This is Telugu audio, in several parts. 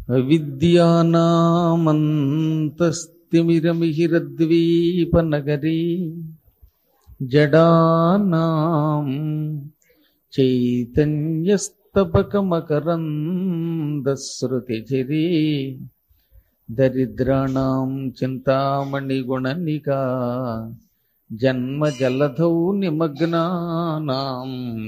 అవిద్యానామంతస్తిమిరమిహిరద్వీపనగరీ జడానాం చైతన్యస్తపకమకరందశ్రుతిచిరీ దరిద్రాణం చింతామణిగుణనికా జన్మజలధౌ నిమగ్నానాం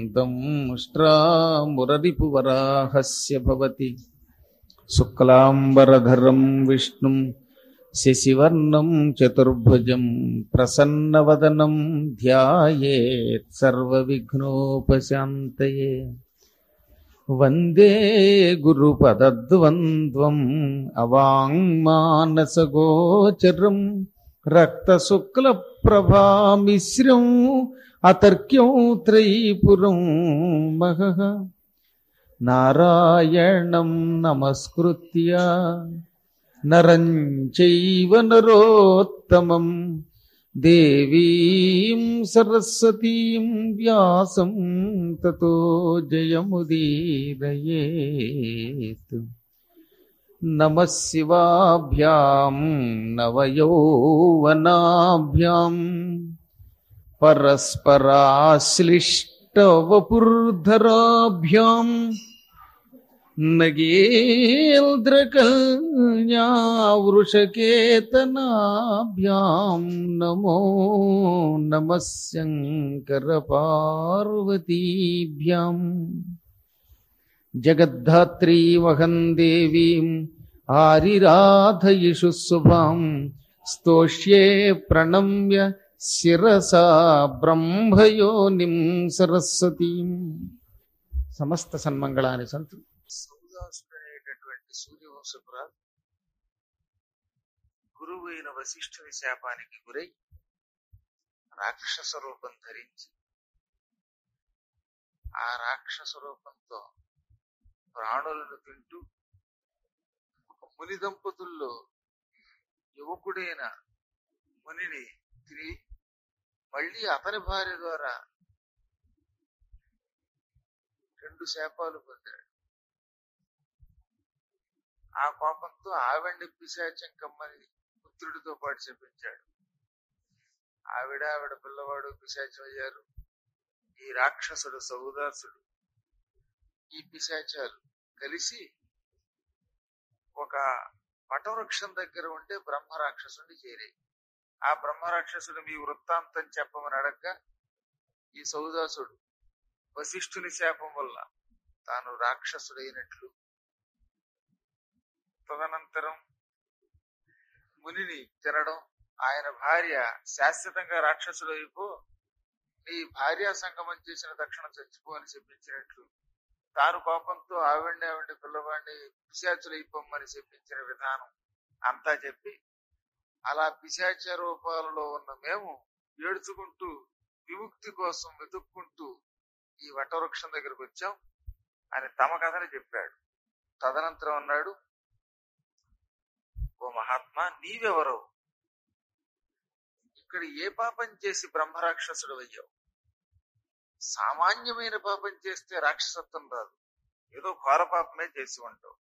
దంష్ట్రామురరిపువరాహస్య భవతి శుక్లాంబరధరం విష్ణుం శశివర్ణం చతుర్భుజం ప్రసన్నవదనం ధ్యాయేత్ సర్వవిఘ్నోపశాంతయే వందే గురుపదద్వంద్వం అవాంగ్మానసగోచరం రక్తశుక్లప్రభామిశ్రం అతర్క్యం త్రైపురం మహః నారాయణం నమస్కృత్య నరం చైవ నరోత్తమం దేవీం సరస్వతీం వ్యాసం తతో జయముదీరయేత్ నమ శివాభ్యాం నవయౌవనాభ్యాం పరస్పరాశ్లిష్టవపుర్ధరాభ్యాం నగేంద్రకల్యావృషకేతనాభ్యాం నమో నమ శంకరపార్వతీభ్యాం జగద్ధాత్రీమహం దేవీం ఆరిరాధయిషు శుభాం స్తోష్యే ప్రణమ్య శిరసా బ్రహ్మయోనిం సరస్వతీం సమస్త సన్మంగళాన్ని సంతు సౌదాసుడనేటటువంటి సూర్యవంశపురాలు గురువు అయిన వశిష్ఠుని శాపానికి గురై రాక్షస రూపం ధరించి ఆ రాక్షస రూపంతో ప్రాణులను తింటూ ముని దంపతుల్లో యువకుడైన మునిని తిరిగి మళ్ళీ అతని భార్య ద్వారా రెండు శాపాలు పొందాడు ఆ కోపంతో ఆవిడ్ని పిశాచం కమ్మని పుత్రుడితో పాటు చెప్పించాడు ఆవిడ ఆవిడ పిల్లవాడు పిశాచం అయ్యారు ఈ రాక్షసుడు సౌదాసుడు ఈ పిశాచాలు కలిసి ఒక వటవృక్షం దగ్గర ఉండే బ్రహ్మ రాక్షసుని చేరే ఆ బ్రహ్మ రాక్షసుడు మీ వృత్తాంతం చెప్పమని అడగగా ఈ సౌదాసుడు వశిష్ఠుని శాపం వల్ల తాను రాక్షసుడైనట్లు తదనంతరం మునిని తినడం ఆయన భార్య శాశ్వతంగా రాక్షసుడు అయిపో నీ భార్యా సంగమం చేసిన తక్షణం చచ్చిపో అని చెప్పించినట్లు తాను కోపంతో ఆవిడ్ని ఆవిడ పిల్లవాడిని పిశాచులు అయిపోమని చెప్పించిన విధానం అంతా చెప్పి అలా పిశాచ రూపాలలో ఉన్న మేము ఏడ్చుకుంటూ విముక్తి కోసం వెతుక్కుంటూ ఈ వటవృక్షం దగ్గరకు వచ్చాం అని తమ కథని చెప్పాడు తదనంతరం అన్నాడు ఓ మహాత్మా నీవెవరవు ఇక్కడ ఏ పాపం చేసి బ్రహ్మరాక్షసుడు అయ్యావు సామాన్యమైన పాపం చేస్తే రాక్షసత్వం రాదు ఏదో ఘోర పాపమే చేసి ఉంటావు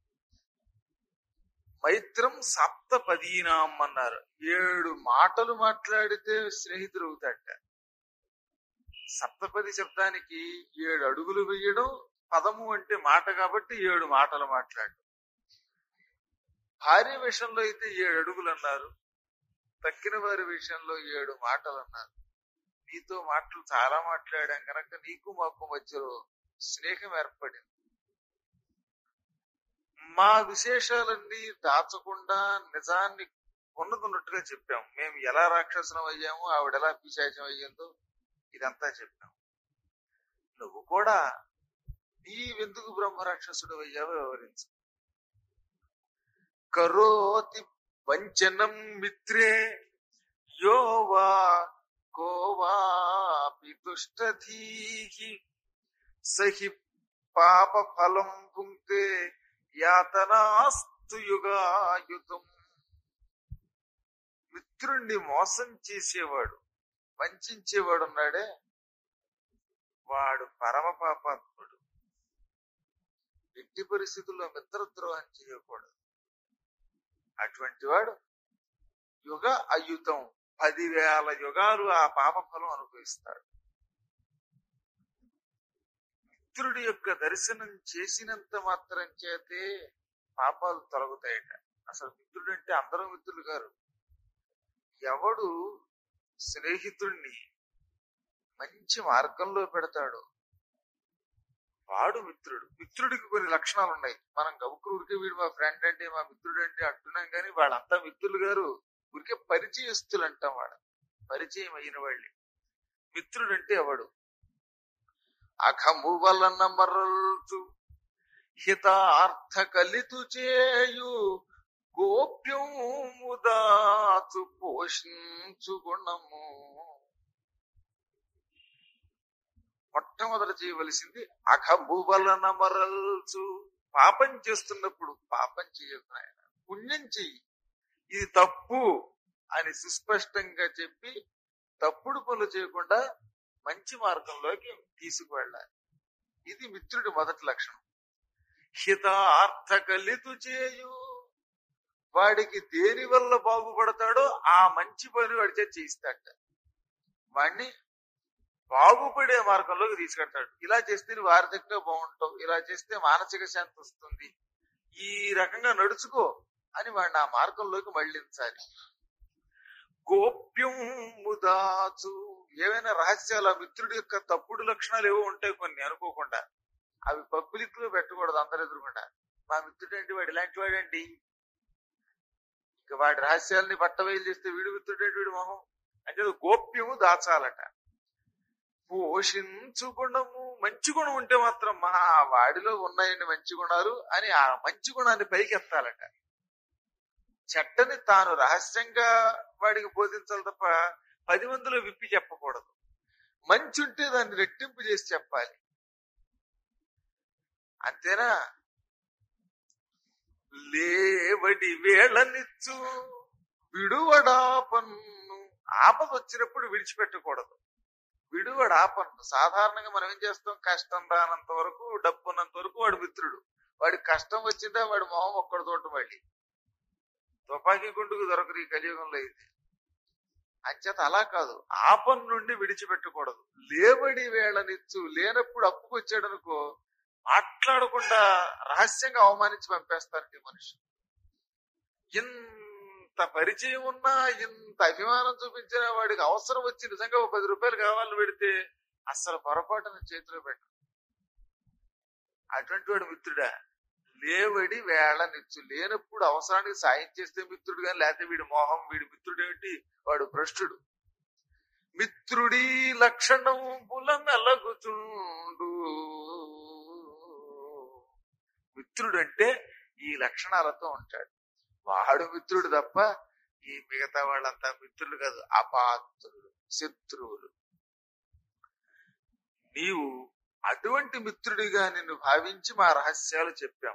మైత్రం సప్త పదీనాం అన్నారు ఏడు మాటలు మాట్లాడితే స్నేహితుడు అవుతాట సప్తపది శబ్దానికి ఏడు అడుగులు వేయడం పదము అంటే మాట కాబట్టి ఏడు మాటలు మాట్లాడడం భార్య విషయంలో అయితే ఏడు అడుగులు అన్నారు తక్కిన వారి విషయంలో ఏడు మాటలు అన్నారు నీతో మాటలు చాలా మాట్లాడాం కనుక నీకు మాకు మధ్యలో స్నేహం ఏర్పడింది మా విశేషాలన్నీ దాచకుండా నిజాన్ని ఉన్నతున్నట్టుగా చెప్పాం మేము ఎలా రాక్షసులం అయ్యామో ఆవిడ ఎలా పిశాచం అయ్యిందో ఇదంతా చెప్పాం నువ్వు కూడా నీవెందుకు బ్రహ్మ రాక్షసుడు అయ్యావో వివరించు కరోతి వంచనం మిత్రే యోవా కోవాపి దుష్టధీహి సహి పాప ఫలం పుంక్తే యాతనాస్తు యుగాయుతం మిత్రుణ్ణి మోసం చేసేవాడు వంచేవాడు ఉన్నాడే వాడు పరమ పాపాత్ముడు ఎట్టి పరిస్థితుల్లో మిత్రద్రోహం చేయకూడదు అటువంటి వాడు యుగ అయుతం పదివేల యుగాలు ఆ పాప ఫలం అనుభవిస్తాడు మిత్రుడి యొక్క దర్శనం చేసినంత మాత్రం చేతే పాపాలు తొలగుతాయట అసలు మిత్రుడు అంటే అందరూ మిత్రులు గారు ఎవడు స్నేహితుణ్ణి మంచి మార్గంలో పెడతాడు వాడు మిత్రుడు మిత్రుడికి కొన్ని లక్షణాలు ఉన్నాయి మనం గబుకులు ఊరికే వీడు మా ఫ్రెండ్ అంటే మా మిత్రుడు అంటే అంటున్నాం కానీ వాళ్ళంతా మిత్రులు గారు ఊరికే పరిచయస్తులు అంటాం వాడు పరిచయం అయిన వాళ్ళే మిత్రుడు అంటే ఎవడు అఖము వలన మరల్చు హితార్థ కలితు చేయు గోప్యము దాచు పోషించు గుణము మొట్టమొదట చేయవలసింది అఖము వలన మరల్చు పాపం చేస్తున్నప్పుడు పాపం చేయకు ఆయన పుణ్యం చెయ్యి ఇది తప్పు అని సుస్పష్టంగా చెప్పి తప్పుడు పనులు చేయకుండా మంచి మార్గంలోకి తీసుకువెళ్ళాలి ఇది మిత్రుడి మొదటి లక్షణం హితార్థ కలితు చేయు వాడికి దేని వల్ల బాగుపడతాడో ఆ మంచి పని వాడితే చేయిస్తాడ వాడిని బాగుపడే మార్గంలోకి తీసుకెడతాడు ఇలా చేస్తే నువ్వు ఆర్థికంగా బాగుంటావు ఇలా చేస్తే మానసిక శాంతి వస్తుంది ఈ రకంగా నడుచుకో అని వాడిని ఆ మార్గంలోకి మళ్ళించాలి గోప్యం ముదాచు ఏవైనా రహస్యాలు ఆ మిత్రుడి యొక్క తప్పుడు లక్షణాలు ఏవో ఉంటాయి కొన్ని అనుకోకుండా అవి పబ్లిక్ లో పెట్టకూడదు అందరు ఎదురుకుండా మా మిత్రుడు ఏంటి వాడు ఇలాంటి వాడండి ఇక వాడి రహస్యాలని బట్టవేలు చేస్తే వీడు మిత్రుడు ఏంటి వీడు మొహం అంటే గోప్యము దాచాలట పోషించు గుణము మంచి గుణం ఉంటే మాత్రం మా వాడిలో ఉన్నాయండి మంచి గుణాలు అని ఆ మంచి గుణాన్ని పైకి ఎత్తాలట చెట్టని తాను రహస్యంగా వాడికి బోధించాలి తప్ప పది మందిలో విప్పి చెప్పకూడదు మంచి ఉంటే దాన్ని రెట్టింపు చేసి చెప్పాలి అంతేనా లేవడి వేళనిచ్చు విడువడా పన్ను ఆపద వచ్చినప్పుడు విడిచిపెట్టకూడదు విడువడు ఆపన్ను సాధారణంగా మనం ఏం చేస్తాం కష్టం రానంత వరకు డబ్బు ఉన్నంత వరకు వాడు మిత్రుడు వాడికి కష్టం వచ్చిందా వాడి మొహం ఒక్కడి తోట మళ్ళీ తుపాకీ గుండుకు దొరకరు ఈ కలియుగంలో ఇది అంచేత అలా కాదు ఆపన్ నుండి విడిచిపెట్టకూడదు లేబడి వేళనిచ్చు లేనప్పుడు అప్పుకు వచ్చాడనుకో మాట్లాడకుండా రహస్యంగా అవమానించి పంపేస్తారండి మనిషి ఇంత పరిచయం ఉన్నా ఇంత అభిమానం చూపించిన వాడికి అవసరం వచ్చి నిజంగా ఒక పది రూపాయలు కావాలని పెడితే అస్సలు పొరపాటున చేతిలో పెట్ట అటువంటి వాడు మిత్రుడా లేవడి వేళ నిచ్చు లేనప్పుడు అవసరానికి సాయం చేస్తే మిత్రుడు కానీ లేకపోతే వీడి మోహం వీడి మిత్రుడు ఏమిటి వాడు భ్రష్టుడు మిత్రుడి లక్షణం మెలగుచుండు మిత్రుడు అంటే ఈ లక్షణాలతో ఉంటాడు వాడు మిత్రుడు తప్ప ఈ మిగతా వాళ్ళంతా మిత్రులు కాదు అపాత్రులు శత్రువులు నీవు అటువంటి మిత్రుడిగా నిన్ను భావించి మా రహస్యాలు చెప్పాం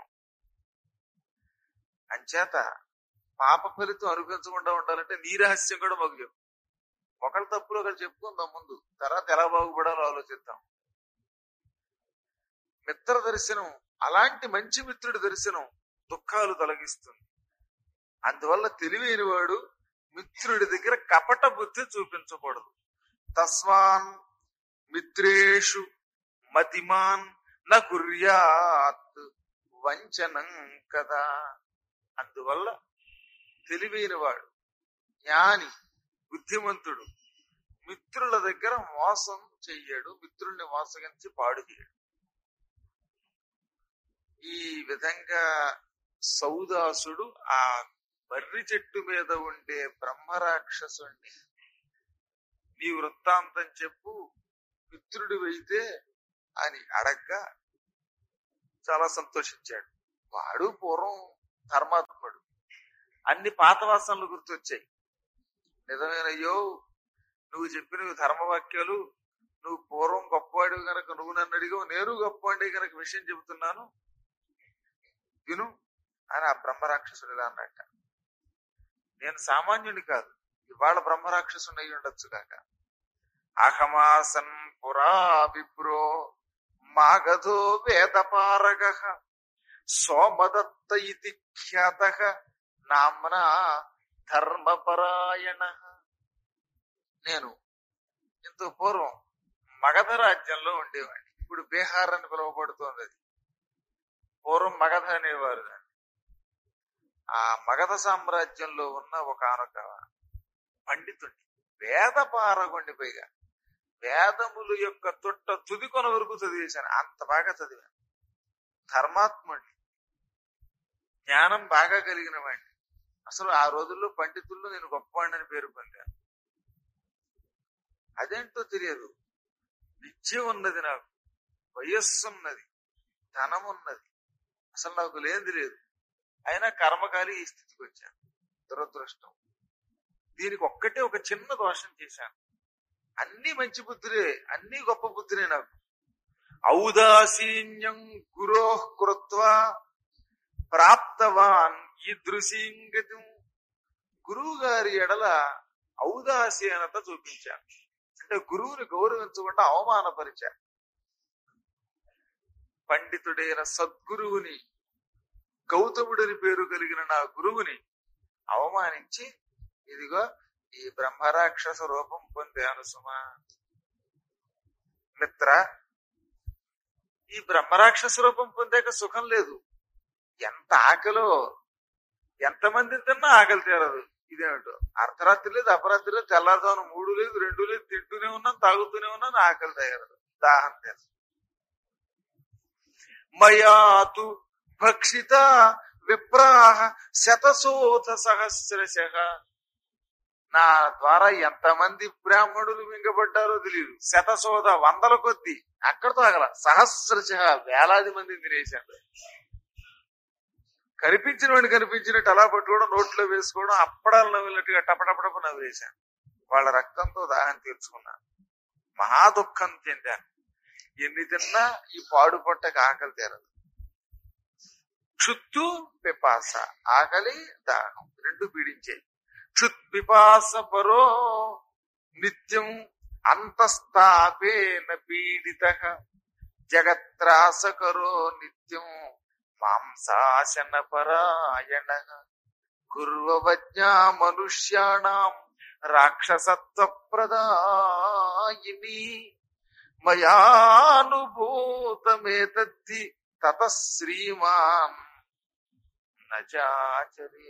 అంచేత పాప ఫలితం అనుభవించకుండా ఉండాలంటే నీ రహస్యం కూడా మాకు చెప్పు ఒకళ్ళ తప్పులు ఒకరు చెప్పుకుందాం ముందు తర్వాత ఎలా బాగుపడాలో ఆలోచిద్దాం మిత్ర దర్శనం అలాంటి మంచి మిత్రుడి దర్శనం దుఃఖాలు తొలగిస్తుంది అందువల్ల తెలివైన వాడు మిత్రుడి దగ్గర కపట బుద్ధి చూపించకూడదు తస్వాన్ మిత్రేషు మతిమాన్ నకుర్యాత్ వంచనం కదా అందువల్ల తెలివైన వాడు జ్ఞాని బుద్ధిమంతుడు మిత్రుల దగ్గర మోసం చెయ్యడు మిత్రుల్ని మోసగించి పాడు చేయడు ఈ విధంగా సౌదాసుడు ఆ బర్రి చెట్టు మీద ఉండే బ్రహ్మరాక్షసుణ్ణి నీ వృత్తాంతం చెప్పు మిత్రుడు వెళ్తే అని అడగ్గా చాలా సంతోషించాడు వాడు పూర్వం ధర్మాత్ముడు అన్ని పాత వాసనలు గుర్తొచ్చాయి నిజమేనయ్యో నువ్వు చెప్పిన ధర్మవాక్యాలు నువ్వు పూర్వం గొప్పవాడివి గనక నువ్వు నన్ను అడిగావు నేను గొప్పవాడి గనక విషయం చెబుతున్నాను విను అని ఆ బ్రహ్మరాక్షసుడు ఇలా అన్నట్ట నేను సామాన్యుని కాదు ఇవాళ బ్రహ్మరాక్షసుని అయి ఉండొచ్చు కాక అహమాసన్ పురా విప్రో మాగధో వేదపారగ సోమదత్త ఇది ఖ్యాత నామ్నా ధర్మపరాయణ నేను ఇంత పూర్వం మగధ రాజ్యంలో ఉండేవాడిని ఇప్పుడు బీహార్ అని పిలువబడుతోంది అది పూర్వం మగధ అనేవారు దాన్ని ఆ మగధ సామ్రాజ్యంలో ఉన్న ఒకనొక పండితుడిని వేద పారగొండి పైగా వేదములు యొక్క తొట్ట తుది కొన వరకు చదివేశాను అంత బాగా చదివాను ధర్మాత్ముడిని జ్ఞానం బాగా కలిగిన వాడిని అసలు ఆ రోజుల్లో పండితుల్లో నేను గొప్పవాడిని పేరు పొందాను అదేంటో తెలియదు విద్య ఉన్నది నాకు వయస్సు ఉన్నది ధనం ఉన్నది అసలు నాకు లేనిది లేదు అయినా కర్మకాలి ఈ స్థితికి వచ్చాను దురదృష్టం దీనికి ఒక్కటే ఒక చిన్న దోషం చేశాను అన్ని మంచి బుద్ధులే అన్ని గొప్ప బుద్ధులే నాకు ఔదాసీన్యం గురో కృత్వా ప్రాప్తవాన్ ఈదృశీంగతి గురువు గారి ఎడల ఔదాసీనత చూపించాను అంటే గురువుని గౌరవించకుండా అవమానపరిచాను పండితుడైన సద్గురువుని గౌతముడిని పేరు కలిగిన నా గురువుని అవమానించి ఇదిగో ఈ బ్రహ్మరాక్షస రూపం పొందాను సుమా మిత్ర ఈ బ్రహ్మరాక్షస రూపం పొందాక సుఖం లేదు ఎంత ఆకలో ఎంతమంది తిన్నా ఆకలి తీరదు ఇదేమిటో అర్ధరాత్రి లేదు అపరాత్రి లేదు తెల్లారుజామున మూడు లేదు రెండు లేదు తింటూనే ఉన్నాను తాగుతూనే ఉన్నాను ఆకలి తీరదు దాహం తీరదు మయాతు భక్షిత విప్రాహ శతశోథ సహస్రశ నా ద్వారా ఎంతమంది బ్రాహ్మణులు మింగబడ్డారో తెలియదు శతశోధ వందల కొద్ది అక్కడతో ఆగల సహస్రశ వేలాది మందిని తినేశాను కనిపించిన వాడిని కనిపించినట్టు అలా పట్టుకోవడం నోట్లో వేసుకోవడం అప్పడాలు నవ్వినట్టుగా టపటపటప నవ్వేశాను వాళ్ళ రక్తంతో దాహం తీర్చుకున్నాను మహా దుఃఖం చెందాను ఎన్ని తిన్నా ఈ పాడు పొట్టకి ఆకలి తీరదు క్షుత్తు పిపాస ఆకలి దాహం రెండు పీడించాయి క్షుత్ పిపాస పరో నిత్యం అంతస్తాపేన పీడిత జగత్రాసకరో నిత్యం మాంసాశన పరాయణ గుర్వజ్ఞా మనుష్యాణం రాక్షసత్వ ప్రదాయిని మయానుభూతమేతద్ధి తత శ్రీమాన్ నచాచరే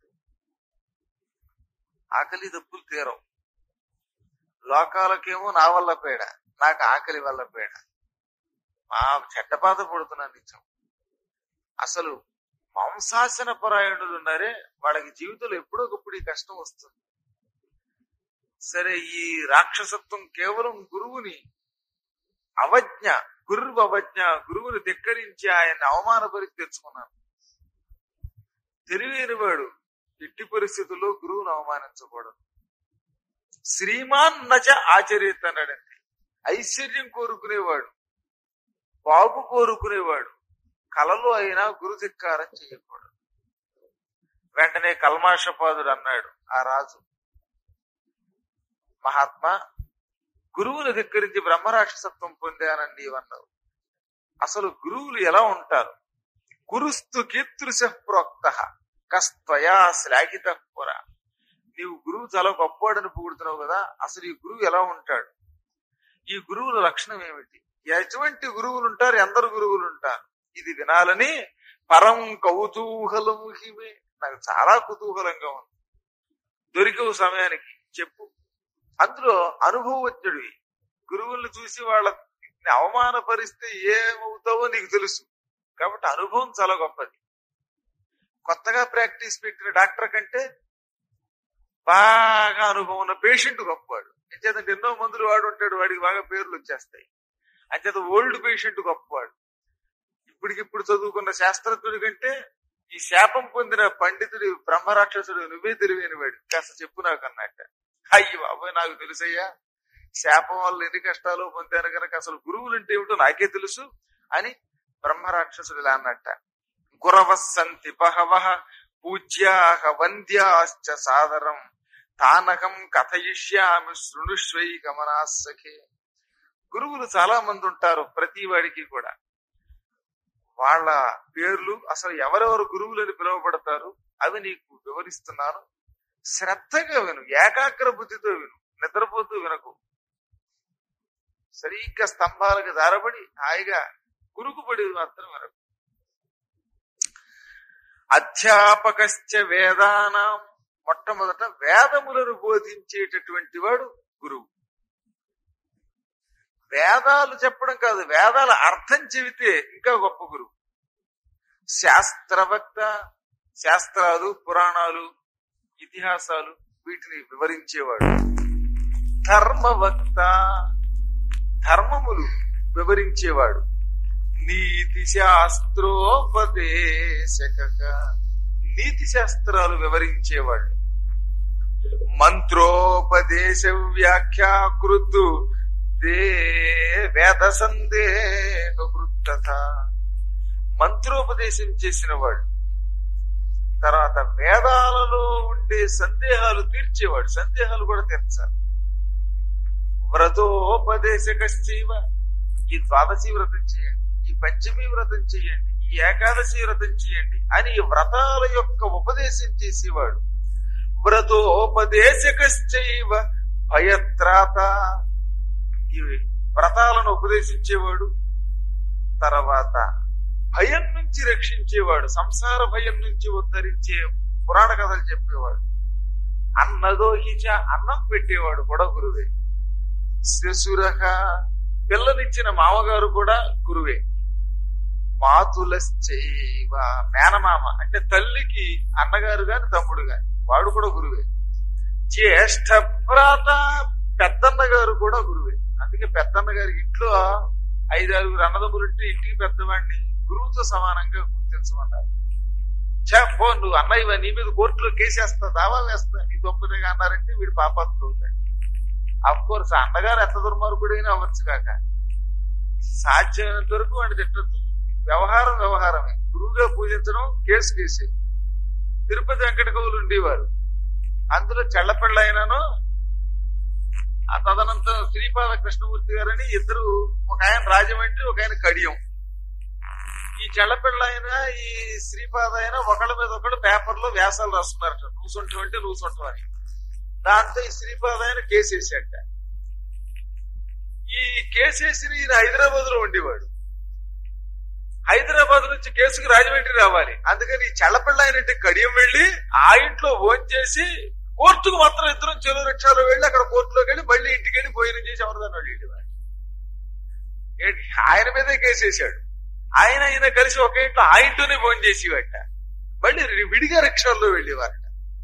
ఆకలి దప్పులు తీరవు లోకాలకేమో నా వల్ల పేడ నాకు ఆకలి వల్ల పేడ మా చెడ్డపాత పడుతున్నా నిత్యం అసలు మాంసాసన పరాయణులు ఉన్నారే వాళ్ళకి జీవితంలో ఎప్పుడో ఒకప్పుడు ఈ కష్టం వస్తుంది సరే ఈ రాక్షసత్వం కేవలం గురువుని అవజ్ఞ గురువు అవజ్ఞ గురువుని ధిక్కరించి ఆయన అవమానపరిచి తెచ్చుకున్నాను తెలివైన వాడు ఎట్టి పరిస్థితుల్లో గురువును అవమానించకూడదు శ్రీమాన్ నచ ఆచరిత అన్నాడండి ఐశ్వర్యం కోరుకునేవాడు బాగు కోరుకునేవాడు కలలో అయినా గురు ధిక్కారం చేయకూడదు వెంటనే కల్మాషపాదుడు అన్నాడు ఆ రాజు మహాత్మా గురువుని ధిక్కరించి బ్రహ్మరాక్షసత్వం పొందానని నీవన్నావు అసలు గురువులు ఎలా ఉంటారు గురుస్తు కీర్తృశ ప్రోక్త కస్త్వయా శ్లాఘిత పుర నీవు గురువు చాలా గొప్పవాడని పొగుడుతున్నావు కదా అసలు ఈ గురువు ఎలా ఉంటాడు ఈ గురువుల లక్షణం ఏమిటి ఎటువంటి గురువులు ఉంటారు ఎందరు గురువులు ఉంటారు ఇది వినాలని పరం కౌతూహలం హిమే నాకు చాలా కుతూహలంగా ఉంది దొరికవు సమయానికి చెప్పు అందులో అనుభవజ్ఞుడివి గురువుల్ని చూసి వాళ్ళ అవమానపరిస్తే ఏమవుతావో నీకు తెలుసు కాబట్టి అనుభవం చాలా గొప్పది కొత్తగా ప్రాక్టీస్ పెట్టిన డాక్టర్ కంటే బాగా అనుభవం ఉన్న పేషెంట్ గొప్పవాడు అంచేతంటే ఎన్నో మందులు వాడు ఉంటాడు వాడికి బాగా పేర్లు వచ్చేస్తాయి అంచేత ఓల్డ్ పేషెంట్ గొప్పవాడు ఇప్పటికిప్పుడు చదువుకున్న శాస్త్రజ్ఞుడి కంటే ఈ శాపం పొందిన పండితుడి బ్రహ్మరాక్షసుడు నువ్వే తెలివైన వాడు కాస్త చెప్పు నాకు అన్నట్ట అయ్యి బాబాయ్ నాకు తెలుసయ్యా శాపం వల్ల ఎన్ని కష్టాలు పొందాను కనుక అసలు గురువులు అంటే ఏమిటో నాకే తెలుసు అని బ్రహ్మరాక్షసుడు ఇలా అన్నట్ట గురవస్సంతి బహవ పూజ్యాహ వంద్యాశ్చ సాదరం తానకం కథయిష్యామి శృణుష్వై గమనాసఖే గురువులు చాలా మంది ఉంటారు ప్రతి వాడికి కూడా వాళ్ళ పేర్లు అసలు ఎవరెవరు గురువులని పిలువబడతారు అవి నీకు వివరిస్తున్నాను శ్రద్ధగా విను ఏకాగ్ర బుద్ధితో విను నిద్రపోతూ వినకు సరిగ్గా స్తంభాలకు దారబడి హాయిగా కురుకుపడి మాత్రం వినకు అధ్యాపకశ్చ వేదానాం మొట్టమొదట వేదములను బోధించేటటువంటి వాడు గురువు వేదాలు చెప్పడం కాదు వేదాల అర్థం చెబితే ఇంకా గొప్ప గురువు శాస్త్రవక్త శాస్త్రాలు పురాణాలు ఇతిహాసాలు వీటిని వివరించేవాడు ధర్మవక్త ధర్మములు వివరించేవాడు నీతి శాస్త్రోపదేశక నీతి శాస్త్రాలు వివరించేవాడు మంత్రోపదేశ వ్యాఖ్యాకృతు దే వేద సందేహ వృత్తత మంత్రోపదేశం చేసిన వాడు తర్వాత వేదాలలో ఉండే సందేహాలు తీర్చేవాడు సందేహాలు కూడా తీర్చాలి వ్రతోపదేశకశ్చైవ ఈ ద్వాదశి వ్రతం చేయండి ఈ పంచమి వ్రతం చేయండి ఈ ఏకాదశి వ్రతం చేయండి అని ఈ వ్రతాల యొక్క ఉపదేశం చేసేవాడు వ్రతోపదేశకశ్చైవ భయత్రాత ఈ వ్రతాలను ఉపదేశించేవాడు తర్వాత భయం నుంచి రక్షించేవాడు సంసార భయం నుంచి ఉద్ధరించే పురాణ కథలు చెప్పేవాడు అన్నదోహిచ అన్నం పెట్టేవాడు కూడా గురువే శశురహ పిల్లనిచ్చిన మామగారు కూడా గురువే మాతులశ్చైవ మేనమామ అంటే తల్లికి అన్నగారు గాని తమ్ముడు గాని వాడు కూడా గురువే జ్యేష్ఠ భ్రాత పెద్దన్న గారు కూడా గురువే అందుకే పెద్దన్న గారి ఇంట్లో ఐదారుగురు అన్నదమ్ములుంటే ఇంటికి పెద్దవాడిని గురువుతో సమానంగా గుర్తించమన్నారు ఛా, పో నువ్వు అన్నయ్య నీ మీద కోర్టులో కేసేస్తా దావా వేస్తా నీ దొంగతగా అన్నారంటే వీడు పాపాత్ముడు అవుతాడు అఫ్ కోర్స్ అన్నగారు ఎంత దుర్మార్గుడైనా అవ్వచ్చు కాక సాధ్యమైనంత వరకు వాడిని తిట్టద్దు వ్యవహారం వ్యవహారమే గురువుగా పూజించడం కేసు కేసే తిరుపతి వెంకట కవులు ఉండేవారు అందులో చెల్లపిళ్ళ అయినాను ఆ తదనంతరం శ్రీపాద కృష్ణమూర్తి గారని ఇద్దరు ఒక ఆయన రాజమండ్రి ఒక ఆయన కడియం ఈ చెల్లపిళ్ళ అయిన ఈ శ్రీపాద అయిన ఒకళ్ళ మీద ఒకళ్ళు పేపర్ లో వ్యాసాలు రాస్తున్నారట నూసొంటం అంటే నూసొంటం అని దాంతో ఈ శ్రీపాద ఆయన కేసేసాట ఈ కేసేసిన ఈయన హైదరాబాద్ లో ఉండేవాడు హైదరాబాద్ నుంచి కేసుకు రాజమండ్రి రావాలి అందుకని ఈ చల్లపిల్ల అయినట్టు కడియం వెళ్ళి ఆ ఇంట్లో ఫోన్ చేసి కోర్టుకు మాత్రం ఇద్దరం చెరువు రిక్షాలో వెళ్ళి అక్కడ కోర్టులోకి వెళ్ళి మళ్ళీ ఇంటికి వెళ్ళి భోజనం చేసి ఎవరిదాన్ని వాళ్ళు వెళ్ళేవాడు ఏంటి? ఆయన మీదే కేసేసాడు ఆయన ఆయన కలిసి ఒక ఇంట్లో ఆ ఇంట్లోనే ఫోన్ చేసేవాట మళ్ళీ విడిగా రిక్షాల్లో వెళ్ళేవారట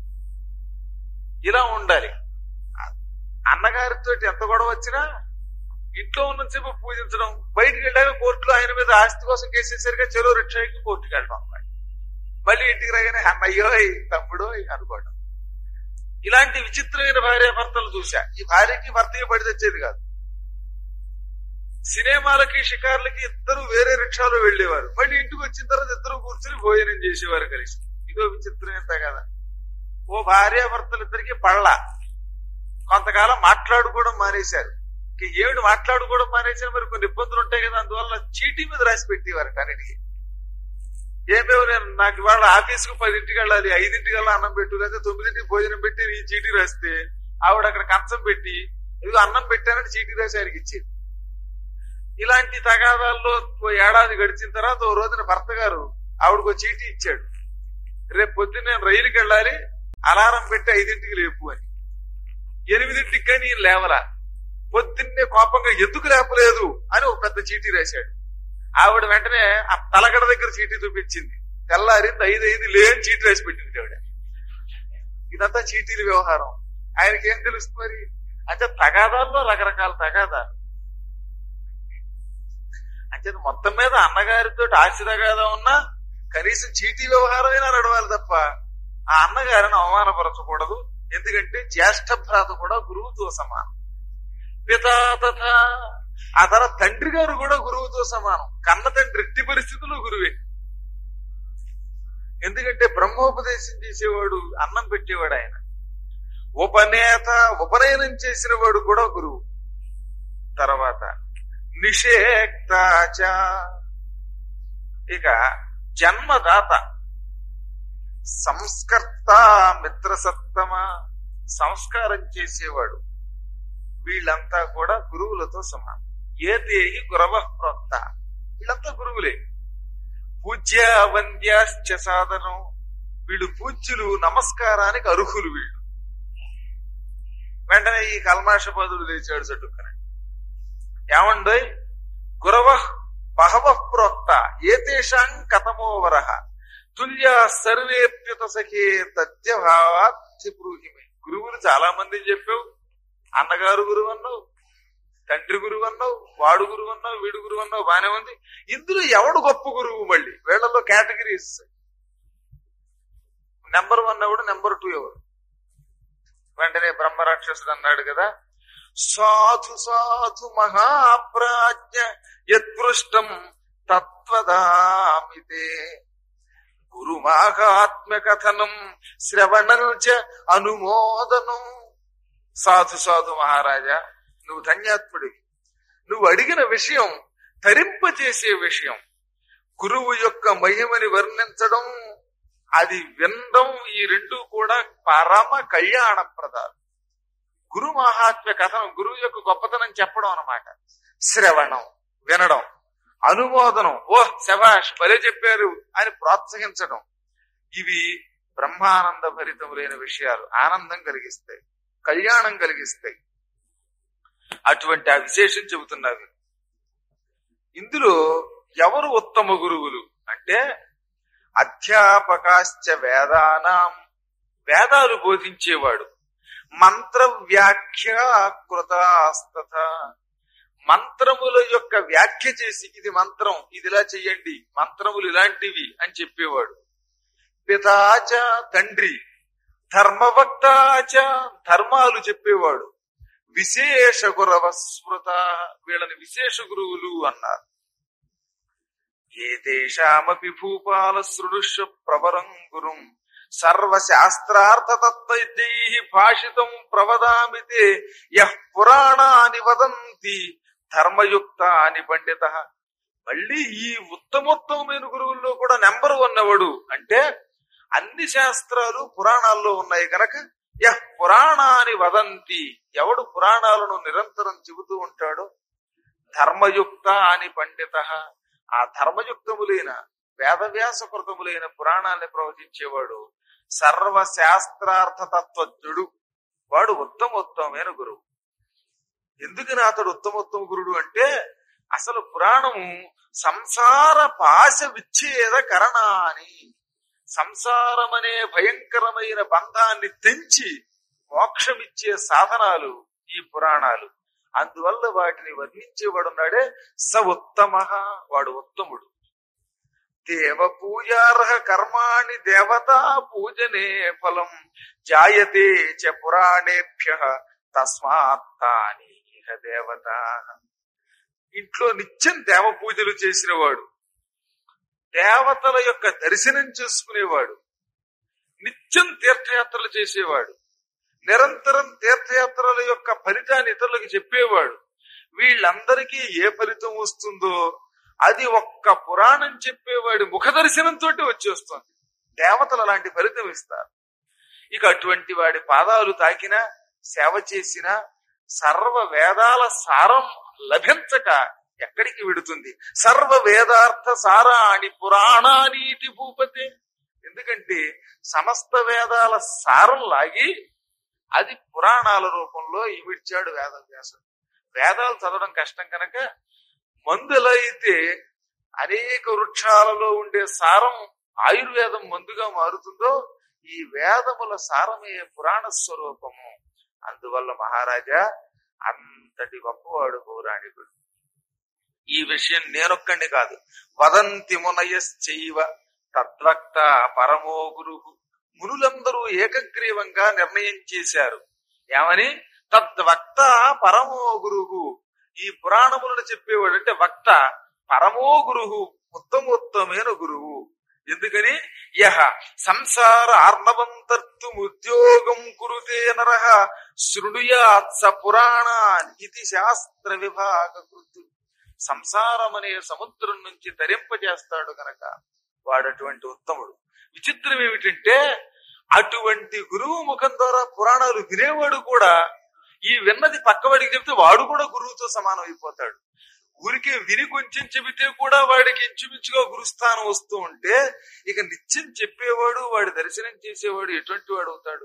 ఇలా ఉండాలి అన్నగారితో ఎంత గొడవ వచ్చినా ఇంట్లో ఉన్న సేపు పూజించడం బయటికి వెళ్ళాక కోర్టులో ఆయన మీద ఆస్తి కోసం కేసేసరిగా చెరో రిక్షాకి కోర్టుకి వెళ్ళడం అన్నమాట మళ్ళీ ఇంటికి రాగానే అన్నయ్యో తమ్ముడో అనుకోవడం ఇలాంటి విచిత్రమైన భార్యాభర్తలు చూశా ఈ భార్యకి భర్తకి పడి తెచ్చేది కాదు సినిమాలకి షికార్లకి ఇద్దరు వేరే రిక్షాలో వెళ్ళేవారు మళ్ళీ ఇంటికి వచ్చిన తర్వాత ఇద్దరు కూర్చుని భోజనం చేసేవారు కలిసి ఇదో విచిత్రమైన కదా ఓ భార్యాభర్తలు ఇద్దరికి పళ్ళ కొంతకాలం మాట్లాడుకోవడం మానేశారు ఇక ఏమిటి మాట్లాడుకోవడం మానేశారు మరి కొన్ని ఇబ్బందులు ఉంటాయి కదా అందువల్ల చీటీ మీద రాసి పెట్టేవారు అన్నిటికి ఏమేమో నేను నాకు ఇవాళ ఆఫీస్కు పదింటికి వెళ్ళాలి ఐదింటికి వెళ్ళాలి అన్నం పెట్టు లేదా తొమ్మిదింటికి భోజనం పెట్టి ఈ చీటీ రాస్తే ఆవిడ అక్కడ కంచం పెట్టి ఇదిగో అన్నం పెట్టానని చీటీ రాసి ఆయనకి ఇచ్చేది ఇలాంటి తగాదాల్లో ఓ ఏడాది గడిచిన తర్వాత ఓ రోజున భర్త గారు ఆవిడకు ఓ చీటీ ఇచ్చాడు రేపు పొద్దున్న నేను రైలుకి వెళ్ళాలి అలారం పెట్టి ఐదింటికి లేపు అని ఎనిమిదింటికి కానీ ఈయన లేవలా పొద్దున్నే కోపంగా ఎందుకు లేపలేదు అని ఒక పెద్ద చీటీ రాశాడు ఆవిడ వెంటనే ఆ తలగడ దగ్గర చీటీ చూపించింది తెల్లారింది ఐదు ఐదు లేని చీటీ రాసి పెట్టింది ఆవిడ ఇదంతా చీటీల వ్యవహారం ఆయనకి ఏం తెలుస్తుంది మరి అంటే తగాదాల్లో రకరకాల తగాదాలు అంటే మొత్తం మీద అన్నగారితో ఆశ తగాదా ఉన్నా కనీసం చీటీ వ్యవహారమైనా నడవాలి తప్ప ఆ అన్నగారిని అవమానపరచకూడదు ఎందుకంటే జ్యేష్ఠ భ్రాత కూడా గురువుతో సమానం పితా తథా ఆ తర్వాత తండ్రి గారు కూడా గురువుతో సమానం కన్న తండ్రి ఎట్టి పరిస్థితుల్లో గురువే ఎందుకంటే బ్రహ్మోపదేశం చేసేవాడు అన్నం పెట్టేవాడు ఆయన ఉపనేత ఉపనయనం చేసిన వాడు కూడా గురువు తర్వాత నిషేక్తాచ ఇక జన్మదాత సంస్కర్త మిత్రసత్తమ సంస్కారం చేసేవాడు వీళ్ళంతా కూడా గురువులతో సమానం ఏ దేహి గురవ ప్రోక్త వీళ్ళంతా గురువులే పూజ్య వంద్యాశ్చ సాధనం వీళ్ళు పూజ్యులు నమస్కారానికి అర్హులు వీళ్ళు వెంటనే ఈ కల్మాషపదుడు లేచాడు చటుక్కన ఏమండో గురవ బహవ ప్రోక్త ఏతేషాం కథమోవర తుల్య సర్వేప్యుత సఖే తథ్యభావార్థి బ్రూహిమే గురువులు చాలా మంది చెప్పావు అన్నగారు గురువు అన్నావు తండ్రి గురువు అన్నావు వాడు గురువు అన్నావు వీడు గురువు అన్నావు బానే ఉంది ఇందులో ఎవడు గొప్ప గురువు మళ్ళీ వీళ్ళలో కేటగిరీస్ నెంబర్ వన్ ఎవడు నెంబర్ టూ ఎవరు వెంటనే బ్రహ్మ రాక్షసుడు అన్నాడు కదా సాధు సాధు మహాప్రాజ్ఞ యత్పృష్టం తత్వదామితే గురు మాహాత్మ్య కథనం శ్రవణం చ అనుమోదనం సాధు సాధు మహారాజా నువ్వు ధన్యాత్ముడివి నువ్వు అడిగిన విషయం తరింపచేసే విషయం గురువు యొక్క మహిమని వర్ణించడం అది వినడం ఈ రెండు కూడా పరమ కళ్యాణప్రదాలు గురు మహాత్మ్య కథనం గురువు యొక్క గొప్పతనం చెప్పడం అన్నమాట శ్రవణం వినడం అనుమోదనం ఓ శభాష్ భలే చెప్పారు అని ప్రోత్సహించడం ఇవి బ్రహ్మానంద భరితములైన విషయాలు ఆనందం కలిగిస్తాయి కళ్యాణం కలిగిస్తాయి అటువంటి ఆ విశేషం చెబుతున్నారు ఇందులో ఎవరు ఉత్తమ గురువులు అంటే అధ్యాపకాశ్చ వేదానాం వేదాలు బోధించేవాడు మంత్ర వ్యాఖ్య కృతాస్తథ మంత్రముల యొక్క వ్యాఖ్య చేసి ఇది మంత్రం ఇదిలా చెయ్యండి మంత్రములు ఇలాంటివి అని చెప్పేవాడు పితాచ తండ్రి ధర్మవక్తాచ ధర్మాలు చెప్పేవాడు విశేష గురవ స్మృత వీళ్ళని విశేష గురువులు అన్నారు ఏతేషామపి భూపాల సృడుష ప్రవరం గురుం సర్వశాస్త్రార్థతత్వై భాషితం ప్రవదామితే యః పురాణాని వదంతి ధర్మయుక్తాని పండిత మళ్ళీ ఈ ఉత్తమోత్తమైన గురువుల్లో కూడా నెంబర్ వన్ ఎవడు అంటే అన్ని శాస్త్రాలు పురాణాల్లో ఉన్నాయి గనక యః పురాణాని వదంతి ఎవడు పురాణాలను నిరంతరం చెబుతూ ఉంటాడో ధర్మయుక్త అని పండిత ఆ ధర్మయుక్తములైన వేదవ్యాస కృతములైన పురాణాన్ని ప్రవచించేవాడు సర్వశాస్త్రార్థ తత్వజ్ఞుడు వాడు ఉత్తమోత్తమైన గురువు ఎందుకని అతడు ఉత్తమోత్తమ గురుడు అంటే అసలు పురాణము సంసార పాశ విచ్ఛేద కరణాని సంసారమనే భయంకరమైన బంధాన్ని తెంచి మోక్షమిచ్చే సాధనాలు ఈ పురాణాలు అందువల్ల వాటిని వర్ణించేవాడున్నాడే స ఉత్తమ వాడు ఉత్తముడు దేవ పూజార్హ కర్మాణి దేవతా పూజనే ఫలం జాయతే చ పురాణేభ్య తస్మాత్తాని ఇహ దేవత ఇంట్లో నిత్యం దేవ పూజలు చేసిన వాడు దేవతల యొక్క దర్శనం చేసుకునేవాడు నిత్యం తీర్థయాత్రలు చేసేవాడు నిరంతరం తీర్థయాత్రల యొక్క ఫలితాన్ని ఇతరులకు చెప్పేవాడు వీళ్ళందరికీ ఏ ఫలితం వస్తుందో అది ఒక్క పురాణం చెప్పేవాడి ముఖ దర్శనంతో వచ్చేస్తుంది దేవతలు అలాంటి ఫలితం ఇస్తారు ఇక అటువంటి వాడి పాదాలు తాకినా సేవ చేసినా సర్వ వేదాల సారం లభించక ఎక్కడికి విడుతుంది సర్వ వేదార్థ సారాణి పురాణానీతి భూపతే ఎందుకంటే సమస్త వేదాల సారం లాగి అది పురాణాల రూపంలో ఇమిడ్చాడు వేదవ్యాసుడు వేదాలు చదవడం కష్టం కనుక మందు ఎలా అయితే అనేక వృక్షాలలో ఉండే సారం ఆయుర్వేదం మందుగా మారుతుందో ఈ వేదముల సారమే పురాణ స్వరూపము అందువల్ల మహారాజా అంతటి గొప్పవాడు పౌరాణికుడు ఈ విషయం నేనొక్కండి కాదు వదంతి మునయశ్చైవ తద్వక్త పరమో గురు మునులందరూ ఏకగ్రీవంగా నిర్ణయం చేశారు ఏమని తద్వక్త పరమో గురువు ఈ పురాణములను చెప్పేవాడు అంటే వక్త పరమో గురువు ఉత్తమోత్తమైన గురువు ఎందుకని యహ సంసార ఆర్ణవం తర్తుం ఉద్యోగం కురుతే నర శృణుయాత్ స పురాణాన్ ఇది శాస్త్ర విభాగ కృతు సంసారం అనే సముద్రం నుంచి తరింపజేస్తాడు గనక వాడు అటువంటి ఉత్తముడు విచిత్రం ఏమిటంటే అటువంటి గురువు ముఖం ద్వారా పురాణాలు వినేవాడు కూడా ఈ విన్నది పక్కవాడికి చెప్తే వాడు కూడా గురువుతో సమానం అయిపోతాడు ఊరికే విని కొంచెం చెబితే కూడా వాడికి ఇంచుమించుగా గురుస్థానం వస్తూ ఉంటే ఇక నిత్యం చెప్పేవాడు వాడి దర్శనం చేసేవాడు ఎటువంటి వాడు అవుతాడు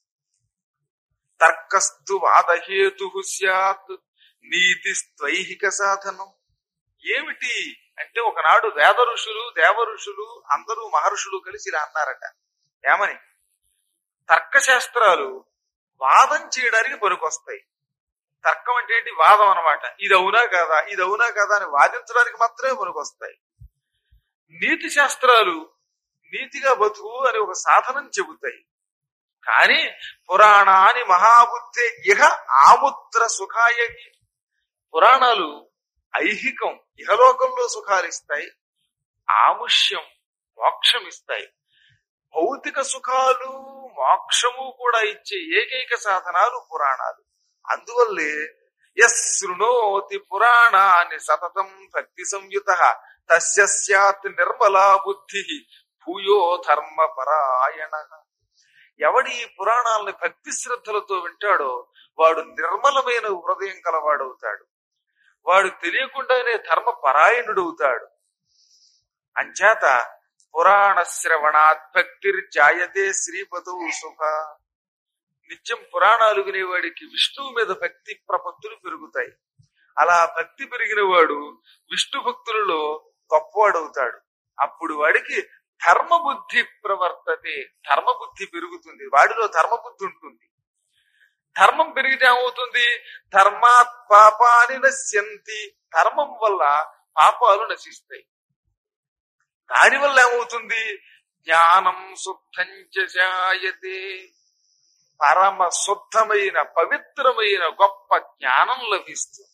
తర్కస్తు వాదహేతు స్యాత్ నీతి స్వైహిక సాధనం ఏమిటి అంటే ఒకనాడు వేద ఋషులు దేవ ఋషులు అందరూ మహర్షులు కలిసి ఇలా అన్నారట ఏమని తర్కశాస్త్రాలు వాదం చేయడానికి పనికొస్తాయి తర్కం అంటే ఏంటి వాదం అన్నమాట ఇది అవునా కాదా ఇది అవునా కాదా అని వాదించడానికి మాత్రమే పనికొస్తాయి నీతి శాస్త్రాలు నీతిగా బతుకు అని ఒక సాధనం చెబుతాయి కానీ పురాణాని మహాబుద్ధి ఇహ ఆముత్ర సుఖాయకి పురాణాలు ఐహికం ఇహలోకంలో సుఖాలు ఇస్తాయి ఆముష్యం మోక్షం ఇస్తాయి భౌతిక సుఖాలు మోక్షము కూడా ఇచ్చే ఏకైక సాధనాలు పురాణాలు అందువల్లే యశృణోతి పురాణాన్ని సతతం భక్తి సంయుత తస్య స్యాత్ నిర్మలా బుద్ధి భూయో ధర్మ పరాయణ ఎవడి ఈ పురాణాలని భక్తి శ్రద్ధలతో వింటాడో వాడు నిర్మలమైన హృదయం కలవాడవుతాడు వాడు తెలియకుండానే ధర్మ పరాయణుడవుతాడు అంచేత పురాణ శ్రవణాత్ భక్తిర్జాయతే శ్రీపదౌ సుఖ నిత్యం పురాణాలు వినేవాడికి విష్ణువు మీద భక్తి ప్రపత్తులు పెరుగుతాయి అలా భక్తి పెరిగిన వాడు విష్ణు భక్తులలో గొప్పవాడవుతాడు అప్పుడు వాడికి ధర్మబుద్ధి ప్రవర్తతే ధర్మబుద్ధి పెరుగుతుంది వాడిలో ధర్మబుద్ధి ఉంటుంది ధర్మం పెరిగితే ఏమవుతుంది ధర్మాత్ పాపాని నశ్యంతి ధర్మం వల్ల పాపాలు నశిస్తాయి దాని వల్ల ఏమవుతుంది జ్ఞానం శుద్ధం జాయతే పరమ శుద్ధమైన పవిత్రమైన గొప్ప జ్ఞానం లభిస్తుంది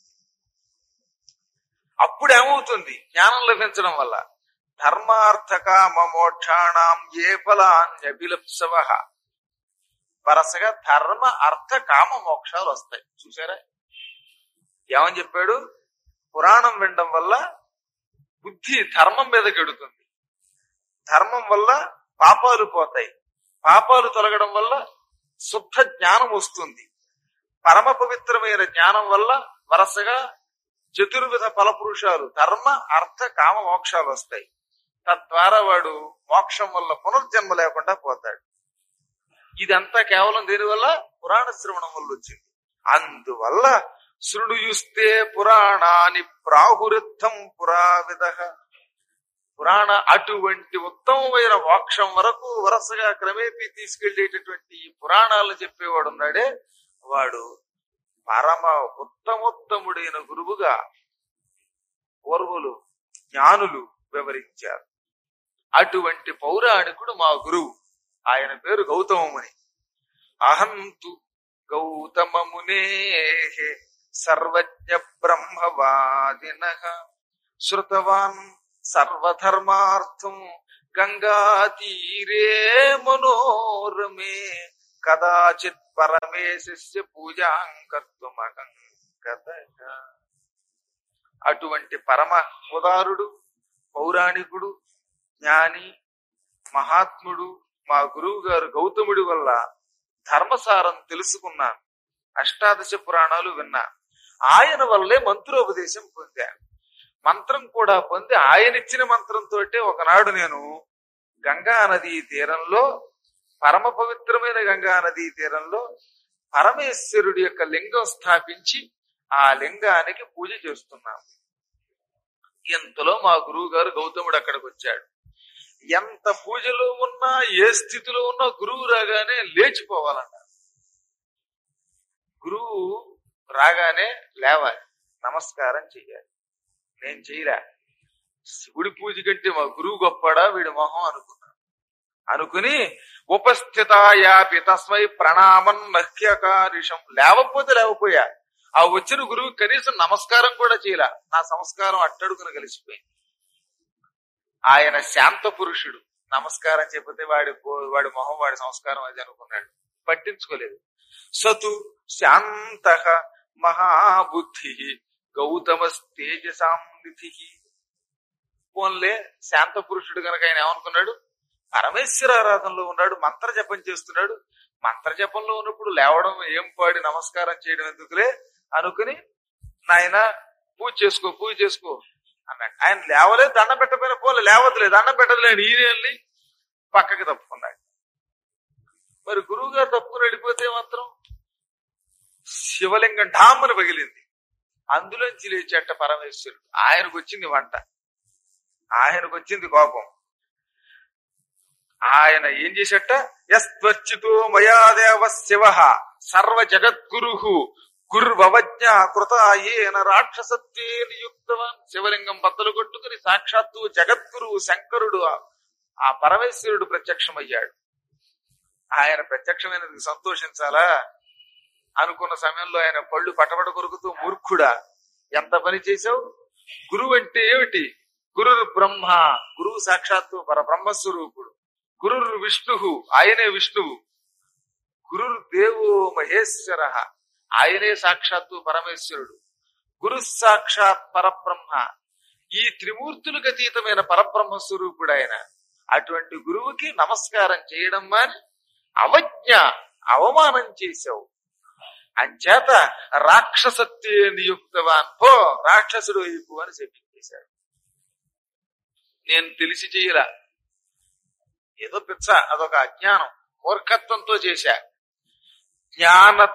అప్పుడు ఏమవుతుంది జ్ఞానం లభించడం వల్ల ధర్మార్థ కామ మోక్షాణం ఏ ఫలాన్యభిలప్సవ వరసగా ధర్మ అర్థ కామ మోక్షాలు వస్తాయి చూసారా ఏమని చెప్పాడు పురాణం వినడం వల్ల బుద్ధి ధర్మం మీద గెడుతుంది ధర్మం వల్ల పాపాలు పోతాయి పాపాలు తొలగడం వల్ల శుద్ధ జ్ఞానం వస్తుంది పరమ పవిత్రమైన జ్ఞానం వల్ల వరసగా చతుర్విధ ఫలపురుషాలు ధర్మ అర్థ కామ మోక్షాలు వస్తాయి తద్వారా వాడు మోక్షం వల్ల పునర్జన్మ లేకుండా పోతాడు ఇదంతా కేవలం దీనివల్ల పురాణ శ్రవణం వల్ల వచ్చింది అందువల్ల శృణుయుస్తే పురాణాని ప్రాహురిద్ధం పురావిధ పురాణ అటువంటి ఉత్తమమైన మోక్షం వరకు వరుసగా క్రమేపీ తీసుకెళ్లేటటువంటి ఈ పురాణాలను చెప్పేవాడు ఉన్నాడే వాడు పరమ ఉత్తమోత్తముడైన గురువుగా పూర్వులు జ్ఞానులు వివరించారు అటువంటి పౌరాణికుడు మా గురువు ఆయన పేరు గౌతమముని అహంతు గౌతమమునే సర్వజ్ఞ బ్రహ్మవాదిన శృతవాన్ సర్వధర్మార్థం గంగా తీరే మనోరమే కదాచిత్ పరమేశస్య పూజాంకర్తుమగం అటువంటి పరమ ఉదారుడు పౌరాణికుడు జ్ఞాని మహాత్ముడు మా గురువు గారు గౌతముడి వల్ల ధర్మసారం తెలుసుకున్నాను అష్టాదశ పురాణాలు విన్నా ఆయన వల్లే మంత్రోపదేశం పొందాను మంత్రం కూడా పొంది ఆయన ఇచ్చిన మంత్రంతో ఒకనాడు నేను గంగా నదీ తీరంలో పరమ పవిత్రమైన గంగా నదీ తీరంలో పరమేశ్వరుడి యొక్క లింగం స్థాపించి ఆ లింగానికి పూజ చేస్తున్నాను ఇంతలో మా గురువు గారు గౌతముడు అక్కడికి వచ్చాడు ఎంత పూజలో ఉన్నా ఏ స్థితిలో ఉన్నా గురువు రాగానే లేచిపోవాలన్నారు గురువు రాగానే లేవాలి నమస్కారం చెయ్యాలి నేను చెయ్యలే శివుడి పూజ కంటే మా గురువు గొప్పడా వీడి మొహం అనుకున్నా అనుకుని ఉపస్థితాయాపి తస్మై ప్రణామం నహ్యకారిషం లేవకపోతే లేవపోయా ఆ వచ్చిన గురువు కనీసం నమస్కారం కూడా చేయలే నా సంస్కారం అట్టడుకుని కలిసిపోయింది ఆయన శాంత పురుషుడు నమస్కారం చెప్పితే వాడి పో- వాడి మొహం వాడి సంస్కారం అది అనుకున్నాడు పట్టించుకోలేదు సతు శాంత మహాబుద్ధి గౌతమ తేజసాం నిధి పోన్లే శాంత పురుషుడు గనక ఆయన ఏమనుకున్నాడు పరమేశ్వర ఆరాధనలో ఉన్నాడు మంత్ర జపం చేస్తున్నాడు మంత్ర జపంలో ఉన్నప్పుడు లేవడం ఏం పాడి నమస్కారం చేయడం ఎందుకులే అనుకుని నాయన పూజ చేసుకో పూజ చేసుకో అన్నాడు ఆయన లేవలేదు దండం పెట్టకపోయినా పోలే లేవదులే దండం పెట్టదులేడు ఈయన వెళ్ళి పక్కకి తప్పుకున్నాడు మరి గురువు గారు తప్పుకుని వెళ్ళిపోతే మాత్రం శివలింగం ఢామ్మని పగిలింది అందులోంచి లేచేట పరమేశ్వరుడు ఆయనకు వచ్చింది వంట ఆయనకు వచ్చింది కోపం ఆయన ఏం చేసేట యస్త్వర్చితో మయాదేవ శివ సర్వ జగద్గురు గుర్వవజ్ఞ కృత ఏన రాక్షసత్వే నియుక్తవాన్ శివలింగం బద్దలు కొట్టుకుని సాక్షాత్తు జగద్గురువు శంకరుడు ఆ- ఆ పరమేశ్వరుడు ప్రత్యక్షమయ్యాడు ఆయన ప్రత్యక్షమైనందుకు సంతోషించాలా అనుకున్న సమయంలో ఆయన పళ్ళు పటపట కొరుకుతూ మూర్ఖుడా ఎంత పని చేశావు గురువు అంటే ఏమిటి గురు బ్రహ్మ గురువు సాక్షాత్తు పరబ్రహ్మస్వరూపుడు గురు విష్ణు ఆయనే విష్ణువు గురు దేవో మహేశ్వర ఆయనే సాక్షాత్తు పరమేశ్వరుడు గురు సాక్షాత్ పరబ్రహ్మ ఈ త్రిమూర్తులకు అతీతమైన పరబ్రహ్మ స్వరూపుడు ఆయన అటువంటి గురువుకి నమస్కారం చేయడం మాని అవజ్ఞ అవమానం చేశావు అంచేత రాక్షసత్వే నియుక్తవాన్ పో రాక్షసుడు అయిపో అని చెప్పించేశాడు నేను తెలిసి చెయ్యలా ఏదో పిచ్చ అదొక అజ్ఞానం మూర్ఖత్వంతో చేశా జ్ఞానత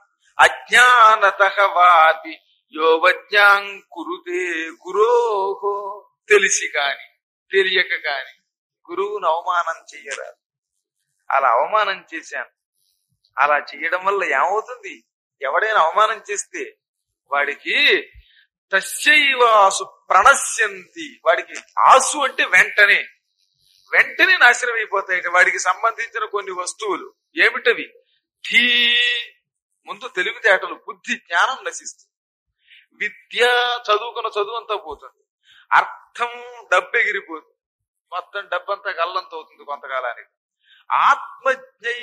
అజ్ఞానత వాపి యోవజ్ఞాం కురుతే గురోహో తెలిసి కాని తెలియక కాని గురువును అవమానం చెయ్యరాదు అలా అవమానం చేశాను అలా చేయడం వల్ల ఏమవుతుంది ఎవడైనా అవమానం చేస్తే వాడికి తస్యైవాసు ప్రణశ్యంతి వాడికి ఆసు అంటే వెంటనే వెంటనే నాశనం అయిపోతాయి వాడికి సంబంధించిన కొన్ని వస్తువులు ఏమిటవి ధీ ముందు తెలివితేటలు బుద్ధి జ్ఞానం నశిస్తుంది విద్య చదువుకున్న చదువు అంతా పోతుంది అర్థం డబ్బెగిరిపోతుంది మొత్తం డబ్బంతా గల్లంత అవుతుంది కొంతకాలానికి ఆత్మజ్ఞై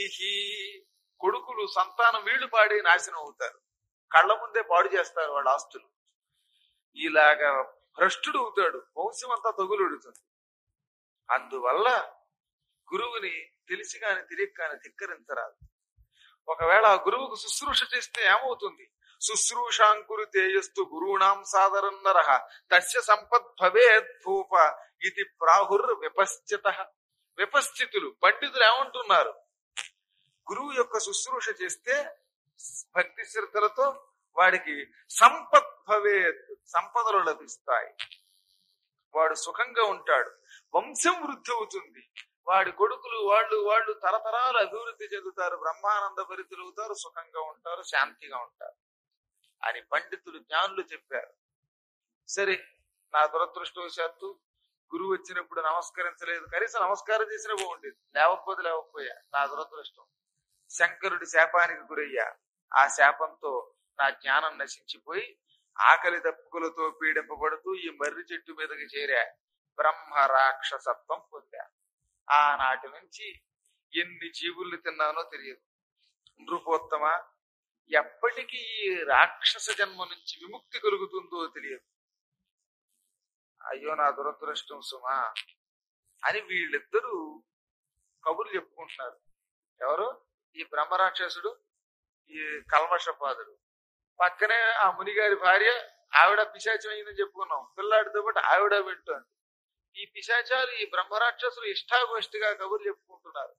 కొడుకులు సంతానం వీళ్ళు పాడి నాశనం అవుతారు కళ్ళ ముందే పాడు చేస్తారు వాళ్ళ ఆస్తులు ఇలాగా భ్రష్టుడు అవుతాడు వంశం అంతా తగులుడుతుంది అందువల్ల గురువుని తెలిసి కాని తెలియక కాని ధిక్కరించరాదు ఒకవేళ ఆ గురువుకు శుశ్రూష చేస్తే ఏమవుతుంది శుశ్రూషాంకురు తేజస్తు గురువునాం సాదరం నరహ తస్య సంపద్ భవేద్ భూప ఇది ప్రాహుర్ విపశ్చిత విపశ్చితులు పండితులు ఏమంటున్నారు గురువు యొక్క శుశ్రూష చేస్తే భక్తి శ్రద్ధలతో వాడికి సంపద్ భవేత్ సంపదలు లభిస్తాయి వాడు సుఖంగా ఉంటాడు వంశం వృద్ధి అవుతుంది వాడి కొడుకులు వాళ్ళు వాళ్ళు తరతరాలు అభివృద్ధి చెందుతారు బ్రహ్మానంద భరితులు అవుతారు సుఖంగా ఉంటారు శాంతిగా ఉంటారు అని పండితులు జ్ఞానులు చెప్పారు సరే నా దురదృష్టవశాత్తు గురువు వచ్చినప్పుడు నమస్కరించలేదు కనీసం నమస్కారం చేసినా బాగుండేది లేవకపోతే లేవకపోయా నా దురదృష్టం శంకరుడి శాపానికి గురయ్యా ఆ శాపంతో నా జ్ఞానం నశించిపోయి ఆకలి దప్పుకులతో పీడింపబడుతూ ఈ మర్రి చెట్టు మీదకి చేరా బ్రహ్మ రాక్షసత్వం పొందా ఆనాటి నుంచి ఎన్ని జీవుల్ని తిన్నానో తెలియదు నృపోత్తమ ఎప్పటికీ ఈ రాక్షస జన్మ నుంచి విముక్తి కలుగుతుందో తెలియదు అయ్యో నా దురదృష్టం సుమా అని వీళ్ళిద్దరూ కబుర్లు చెప్పుకుంటున్నారు ఎవరు ఈ బ్రహ్మరాక్షసుడు ఈ కల్మషపాదుడు పక్కనే ఆ మునిగారి భార్య ఆవిడ పిశాచం అయిందని చెప్పుకున్నాం పిల్లాడితో పాటు ఆవిడ వింటోంది ఈ పిశాచాలు ఈ బ్రహ్మరాక్షసులు ఇష్టాగోష్టిగా కబుర్లు చెప్పుకుంటున్నారు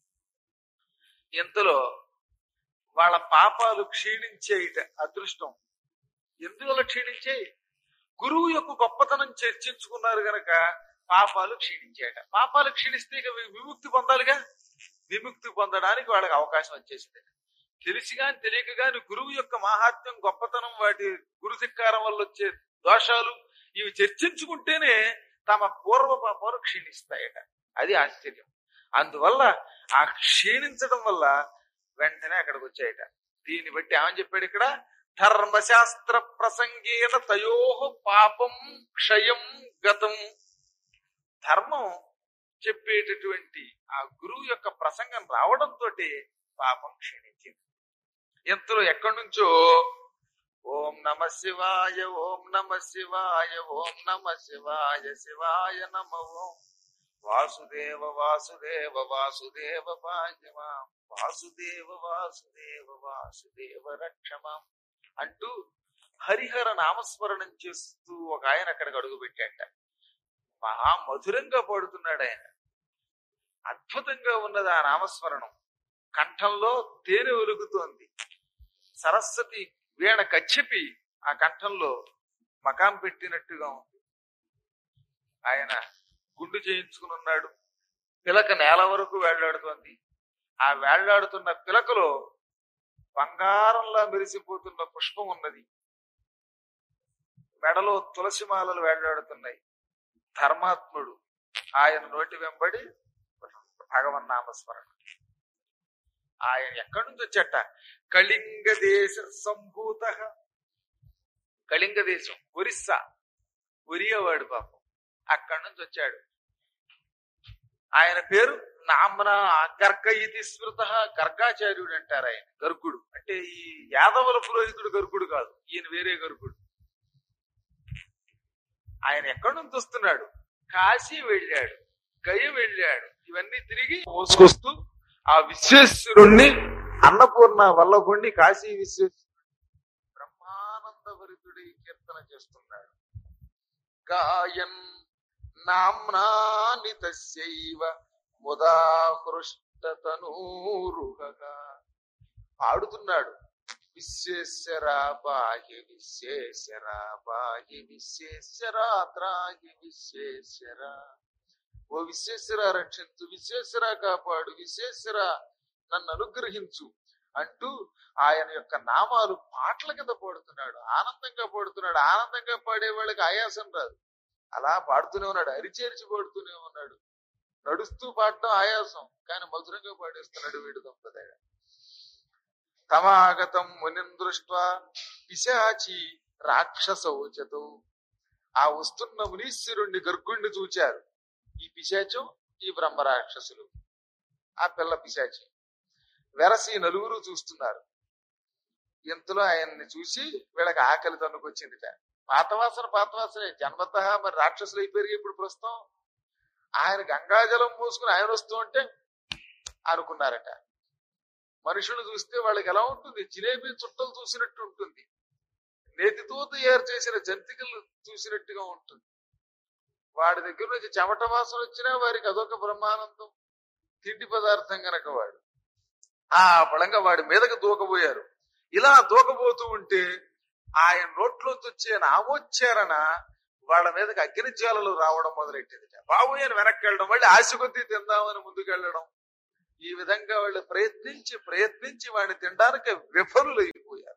ఇంతలో వాళ్ళ పాపాలు క్షీణించేయిట అదృష్టం ఎందువల్ల క్షీణించాయి గురువు యొక్క గొప్పతనం చర్చించుకున్నారు గనక పాపాలు క్షీణించాయట పాపాలు క్షీణిస్తే ఇక వి- విముక్తి పొందాలిగా విముక్తి పొందడానికి వాళ్ళకి అవకాశం వచ్చేసింది తెలిసి గాని తెలియక గాని గురువు యొక్క మహాత్మ్యం గొప్పతనం వాటి గురు ధిక్కారం వల్ల వచ్చే దోషాలు ఇవి చర్చించుకుంటేనే తమ పూర్వ పాపాలు క్షీణిస్తాయట అది ఆశ్చర్యం అందువల్ల ఆ క్షీణించడం వల్ల వెంటనే అక్కడికి వచ్చాయట దీన్ని బట్టి ఏమని చెప్పాడు ఇక్కడ ధర్మశాస్త్ర ప్రసంగేన తయో పాపం క్షయం గతం ధర్మం చెప్పేటటువంటి ఆ గురువు యొక్క ప్రసంగం రావడంతో పాపం క్షీణించింది ఇంతలో ఎక్కడి నుంచో ఓం నమ శివాయ ఓం నమ శివాయ ఓం నమ శివాయ శివాయ నమ ఓం వాసుదేవ వాసుదేవ వాసుదేవ పాయమా వాసుదేవ వాసుదేవ వాసుదేవ రక్షమాం అంటూ హరిహర నామస్మరణం చేస్తూ ఒక ఆయన అక్కడికి అడుగు పెట్టాట మహా మధురంగా పాడుతున్నాడు ఆయన అద్భుతంగా ఉన్నది ఆ నామస్మరణం కంఠంలో తేనె ఒలుగుతోంది సరస్వతి వీణ కచ్చిపి ఆ కంఠంలో మకాం పెట్టినట్టుగా ఉంది ఆయన గుండు చేయించుకుని ఉన్నాడు పిలక నేల వరకు వేళ్లాడుతోంది ఆ వేళ్లాడుతున్న పిలకలో బంగారంలా మెరిసిపోతున్న పుష్పం ఉన్నది మెడలో తులసి మాలలు వేళ్లాడుతున్నాయి ధర్మాత్ముడు ఆయన నోటి వెంబడి భగవన్నామస్మరణ ఆయన ఎక్కడి నుంచి వచ్చట కళింగ దేశ సంభూత కళింగ దేశం ఒరిస్సా ఒరియావాడు పాపం అక్కడి నుంచి వచ్చాడు ఆయన పేరు నామన గర్గ ఇది స్మృత గర్గాచార్యుడు అంటారు ఆయన గర్గుడు అంటే ఈ యాదవుల పురోహితుడు గర్గుడు కాదు ఈయన వేరే గర్గుడు ఆయన ఎక్కడి నుంచి వస్తున్నాడు కాశీ వెళ్ళాడు గయ వెళ్ళాడు ఇవన్నీ తిరిగి మోసుకొస్తూ ఆ విశ్వేశ్వరుణ్ణి అన్నపూర్ణ వల్లభుణ్ణి కాశీ విశ్వేశ్వరుడు బ్రహ్మానందభరితుడి కీర్తన చేస్తున్నాడు గాయన్ నామ్నాని తస్యైవ ముదాహృష్టతనూరుహగా పాడుతున్నాడు విశ్వేశ్వర బాహ్య విశ్వేశ్వర బాహ్య విశ్వేశ్వర త్రాహి విశ్వేశ్వర ఓ విశ్వేశ్వర రక్షించు విశ్వేశ్వర కాపాడు విశ్వేశ్వర నన్ను అనుగ్రహించు అంటూ ఆయన యొక్క నామాలు పాటల కింద పాడుతున్నాడు ఆనందంగా పాడుతున్నాడు ఆనందంగా పాడే వాళ్ళకి ఆయాసం రాదు అలా పాడుతూనే ఉన్నాడు అరిచేరిచి పాడుతూనే ఉన్నాడు నడుస్తూ పాడటం ఆయాసం కానీ మధురంగా పాడేస్తున్నాడు వీడు దంపతిగా తమాగతం మునిం దృష్ట్వా పిశాచి రాక్షసౌచతు ఆ వస్తున్న మునీశ్వరుణ్ణి గర్గుణ్ణి చూచారు ఈ పిశాచం ఈ బ్రహ్మ రాక్షసులు ఆ పిల్ల పిశాచి వెరసి నలుగురు చూస్తున్నారు ఇంతలో ఆయన్ని చూసి వీళ్ళకి ఆకలి తన్నుకొచ్చిందిట పాతవాసన పాతవాసనే జన్మత మరి రాక్షసులు అయిపోయి ఇప్పుడు ప్రస్తుతం ఆయన గంగాజలం మోసుకుని ఆయన వస్తూ ఉంటే అనుకున్నారట మనుషులు చూస్తే వాళ్ళకి ఎలా ఉంటుంది జిలేబీ చుట్టలు చూసినట్టు ఉంటుంది నేతితో తయారు చేసిన జంతికలు చూసినట్టుగా ఉంటుంది వాడి దగ్గర నుంచి చెమట వాసన వచ్చినా వారికి అదొక బ్రహ్మానందం తిండి పదార్థం గనక వాడు ఆ బలంగా వాడి మీదకి దూకబోయారు ఇలా దూకబోతూ ఉంటే ఆయన నోట్లోంచి వచ్చే నామోచ్చారణ వాళ్ళ మీదకి అగ్నిజ్వాలలు రావడం మొదలెట్టింది బాబు అని వెనక్కి వెళ్ళడం మళ్ళీ ఆశ కొద్దీ తిందామని ముందుకెళ్ళడం ఈ విధంగా వాళ్ళు ప్రయత్నించి ప్రయత్నించి వాడిని తినడానికి విఫలులు అయిపోయారు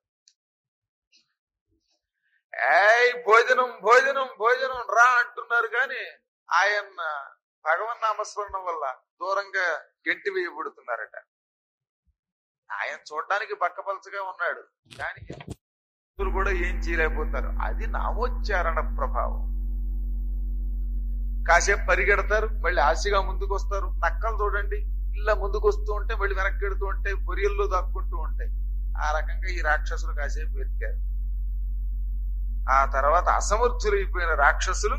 ఏయ్ భోజనం భోజనం భోజనం రా అంటున్నారు కానీ ఆయన భగవన్ నామస్మరణం వల్ల దూరంగా గెంటి వేయబడుతున్నారట ఆయన చూడడానికి బక్కపలచగా ఉన్నాడు కానీ భక్తులు కూడా ఏం చేయలేకపోతారు అది నామోచ్చారణ ప్రభావం కాసేపు పరిగెడతారు మళ్ళీ ఆశగా ముందుకు వస్తారు నక్కలు చూడండి ఇలా ముందుకు వస్తూ ఉంటే మళ్ళీ వెనక్కి వెడుతూ ఉంటాయి పొరియల్లో దాక్కుంటూ ఉంటాయి ఆ రకంగా ఈ రాక్షసులు కాసేపు వెతికారు ఆ తర్వాత అసమర్థులైపోయిన రాక్షసులు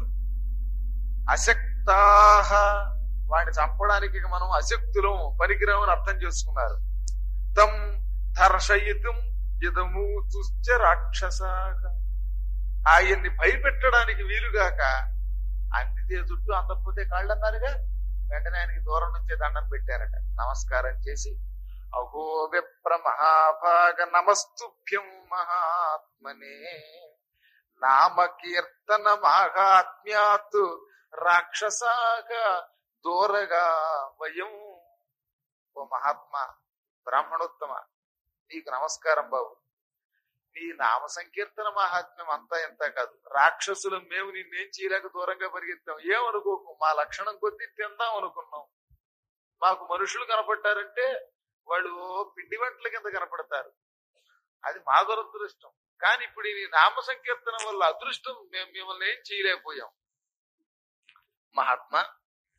అశక్తాహ వాడిని చంపడానికి ఇక మనం అశక్తులం పనికిరామని అర్థం చేసుకున్నారు తం దర్శయితం ఇదము తుశ్చ రాక్షసాగ ఆయన్ని భయపెట్టడానికి వీలుగాక అందితే జుట్టు అందకపోతే కాళ్ళు అన్నారుగా వెంటనే ఆయనకి దూరం నుంచే దండం పెట్టారట నమస్కారం చేసి అహో విప్ర మహాభాగ నమస్తుభ్యం మహాత్మనే నామ కీర్తన మహాత్మ్యాత్ రాక్షసాగ దూరగా వయం ఓ మహాత్మా బ్రాహ్మణోత్తమ నీకు నమస్కారం బాబు నీ నామ సంకీర్తన మహాత్మ్యం అంతా ఎంత కాదు రాక్షసులు మేము నిన్నేం చేయలేక దూరంగా పరిగెత్తాం ఏమనుకోకు మా లక్షణం కొద్దీ తిందాం అనుకున్నాం మాకు మనుషులు కనపడ్డారంటే వాళ్ళు పిండి వంటల కింద కనపడతారు అది మా దురదృష్టం కానీ ఇప్పుడు ఈ నామ సంకీర్తన వల్ల అదృష్టం మేము మిమ్మల్ని ఏం చేయలేకపోయాం మహాత్మా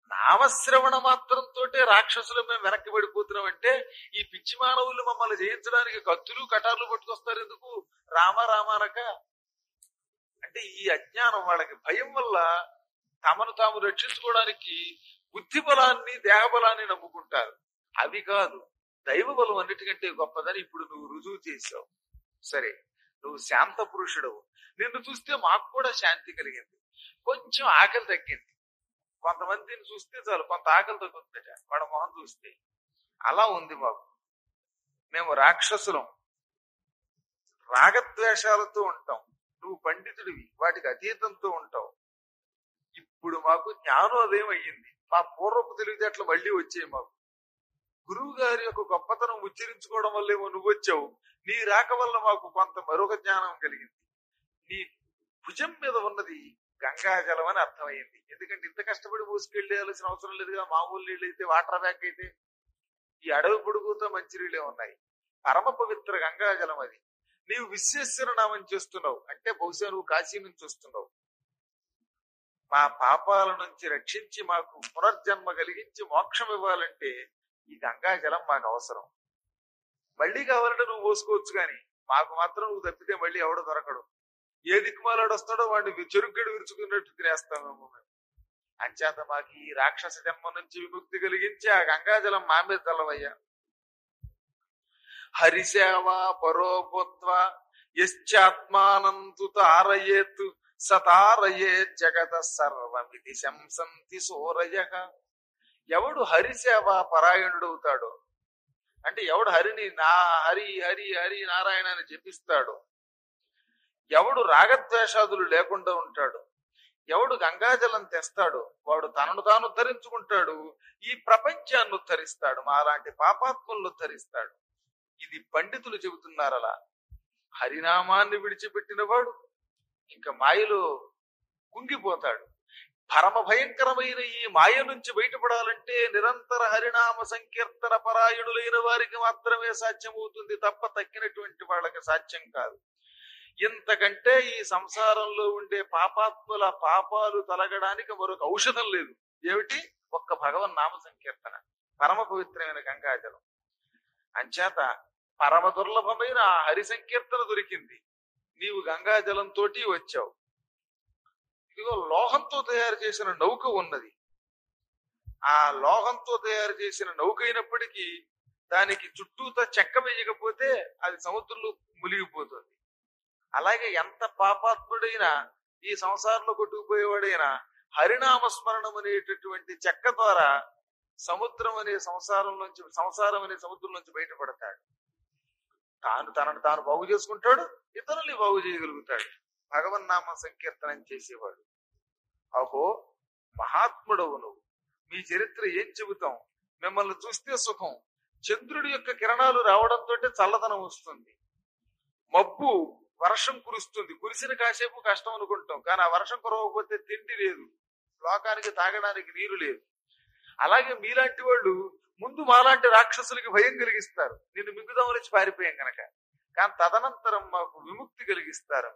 నామశ్రవణ మాత్రంతో రాక్షసులు మేము వెనక్కి పడిపోతున్నాం అంటే ఈ పిచ్చి మానవులు మమ్మల్ని జయించడానికి కత్తులు కటార్లు పట్టుకొస్తారు ఎందుకు రామ రామానక అంటే ఈ అజ్ఞానం వాళ్ళకి భయం వల్ల తమను తాము రక్షించుకోవడానికి బుద్ధి బలాన్ని దేహ బలాన్ని నమ్ముకుంటారు అవి కాదు దైవ బలం అన్నిటికంటే గొప్పదని ఇప్పుడు నువ్వు రుజువు చేసావు సరే నువ్వు శాంత పురుషుడవు నిన్ను చూస్తే మాకు కూడా శాంతి కలిగింది కొంచెం ఆకలి తగ్గింది కొంతమందిని చూస్తే చాలు కొంత ఆకలి తగ్గుతుందట వాడ మొహం చూస్తే అలా ఉంది మాకు మేము రాక్షసులం రాగద్వేషాలతో ఉంటాం నువ్వు పండితుడివి వాటికి అతీతంతో ఉంటావు ఇప్పుడు మాకు జ్ఞానోదయం అయ్యింది మా పూర్వపు తెలివితేటలు మళ్ళీ వచ్చాయి మాకు గురువు గారి యొక్క గొప్పతనం ఉచ్చరించుకోవడం వల్లేమో నువ్వు వచ్చావు నీ రాక వల్ల మాకు కొంత మరొక జ్ఞానం కలిగింది నీ భుజం మీద ఉన్నది గంగాజలం అని అర్థమైంది ఎందుకంటే ఇంత కష్టపడి మోసుకెళ్ళేయాల్సిన అవసరం లేదుగా మామూలు నీళ్ళు అయితే వాటర్ బ్యాగ్ అయితే ఈ అడవి పొడుగుతో మంచి నీళ్ళే ఉన్నాయి పరమ పవిత్ర గంగాజలం అది నీవు విశ్వేశ్వర నామం చేస్తున్నావు అంటే బహుశా నువ్వు కాశీ నుంచి వస్తున్నావు మా పాపాల నుంచి రక్షించి మాకు పునర్జన్మ కలిగించి మోక్షం ఇవ్వాలంటే ఈ గంగాజలం మాకు అవసరం మళ్ళీ కావాలంటే నువ్వు పోసుకోవచ్చు కానీ మాకు మాత్రం నువ్వు తప్పితే మళ్ళీ ఎవడు దొరకడు ఏ దిక్కుమాలాడు వస్తాడో వాడిని చెరుగ్గడు విరుచుకున్నట్టు తినేస్తామేమో మేము అంచేత మాకు ఈ రాక్షస జన్మ నుంచి విముక్తి కలిగించి ఆ గంగాజలం మా మీద చల్లవయ్యా హరిసేవ పరోపత్వ యశ్చాత్మానంతు తారయేత్ సతారయే జగత సర్వమితి శంసంతి సూరయ ఎవడు హరిసేవ పరాయణుడవుతాడో అంటే ఎవడు హరిని నా హరి హరి హరి నారాయణ అని జపిస్తాడో ఎవడు రాగద్వేషాదులు లేకుండా ఉంటాడు ఎవడు గంగాజలం తెస్తాడో వాడు తనను తాను ఉద్ధరించుకుంటాడు ఈ ప్రపంచాన్ని ఉద్ధరిస్తాడు మా లాంటి పాపాత్ములను ఉద్ధరిస్తాడు ఇది పండితులు చెబుతున్నారు అలా హరినామాన్ని విడిచిపెట్టిన వాడు ఇంకా మాయలో కుంగిపోతాడు పరమ భయంకరమైన ఈ మాయ నుంచి బయటపడాలంటే నిరంతర హరినామ సంకీర్తన పరాయణులైన వారికి మాత్రమే సాధ్యమవుతుంది తప్ప తక్కినటువంటి వాళ్ళకి సాధ్యం కాదు ఇంతకంటే ఈ సంసారంలో ఉండే పాపాత్ముల పాపాలు తలగడానికి మరొక ఔషధం లేదు ఏమిటి ఒక్క భగవన్ నామ సంకీర్తన పరమ పవిత్రమైన గంగాజలం అంచేత పరమ దుర్లభమైన ఆ హరి సంకీర్తన దొరికింది నీవు గంగాజలంతో వచ్చావు ఇదిగో లోహంతో తయారు చేసిన నౌక ఉన్నది ఆ లోహంతో తయారు చేసిన నౌక అయినప్పటికీ దానికి చుట్టూతో చెక్క వేయకపోతే అది సముద్రంలో మునిగిపోతుంది అలాగే ఎంత పాపాత్ముడైనా ఈ సంసారంలో కొట్టుకుపోయేవాడైనా హరినామస్మరణం అనేటటువంటి చెక్క ద్వారా సముద్రం అనే సంసారం నుంచి సంసారం అనే సముద్రం నుంచి బయటపడతాడు తాను తనను తాను బాగు చేసుకుంటాడు ఇతరుల్ని బాగు చేయగలుగుతాడు భగవన్నామ సంకీర్తనం చేసేవాడు అహో మహాత్ముడవు నువ్వు మీ చరిత్ర ఏం చెబుతాం మిమ్మల్ని చూస్తే సుఖం చంద్రుడి యొక్క కిరణాలు రావడంతో చల్లదనం వస్తుంది మబ్బు వర్షం కురుస్తుంది కురిసిన కాసేపు కష్టం అనుకుంటాం కానీ ఆ వర్షం కురవకపోతే తిండి లేదు లోకానికి తాగడానికి నీరు లేదు అలాగే మీలాంటి వాళ్ళు ముందు మాలాంటి రాక్షసులకి భయం కలిగిస్తారు నిన్ను మింగుదామని వచ్చి పారిపోయాం గనక కానీ తదనంతరం మాకు విముక్తి కలిగిస్తారు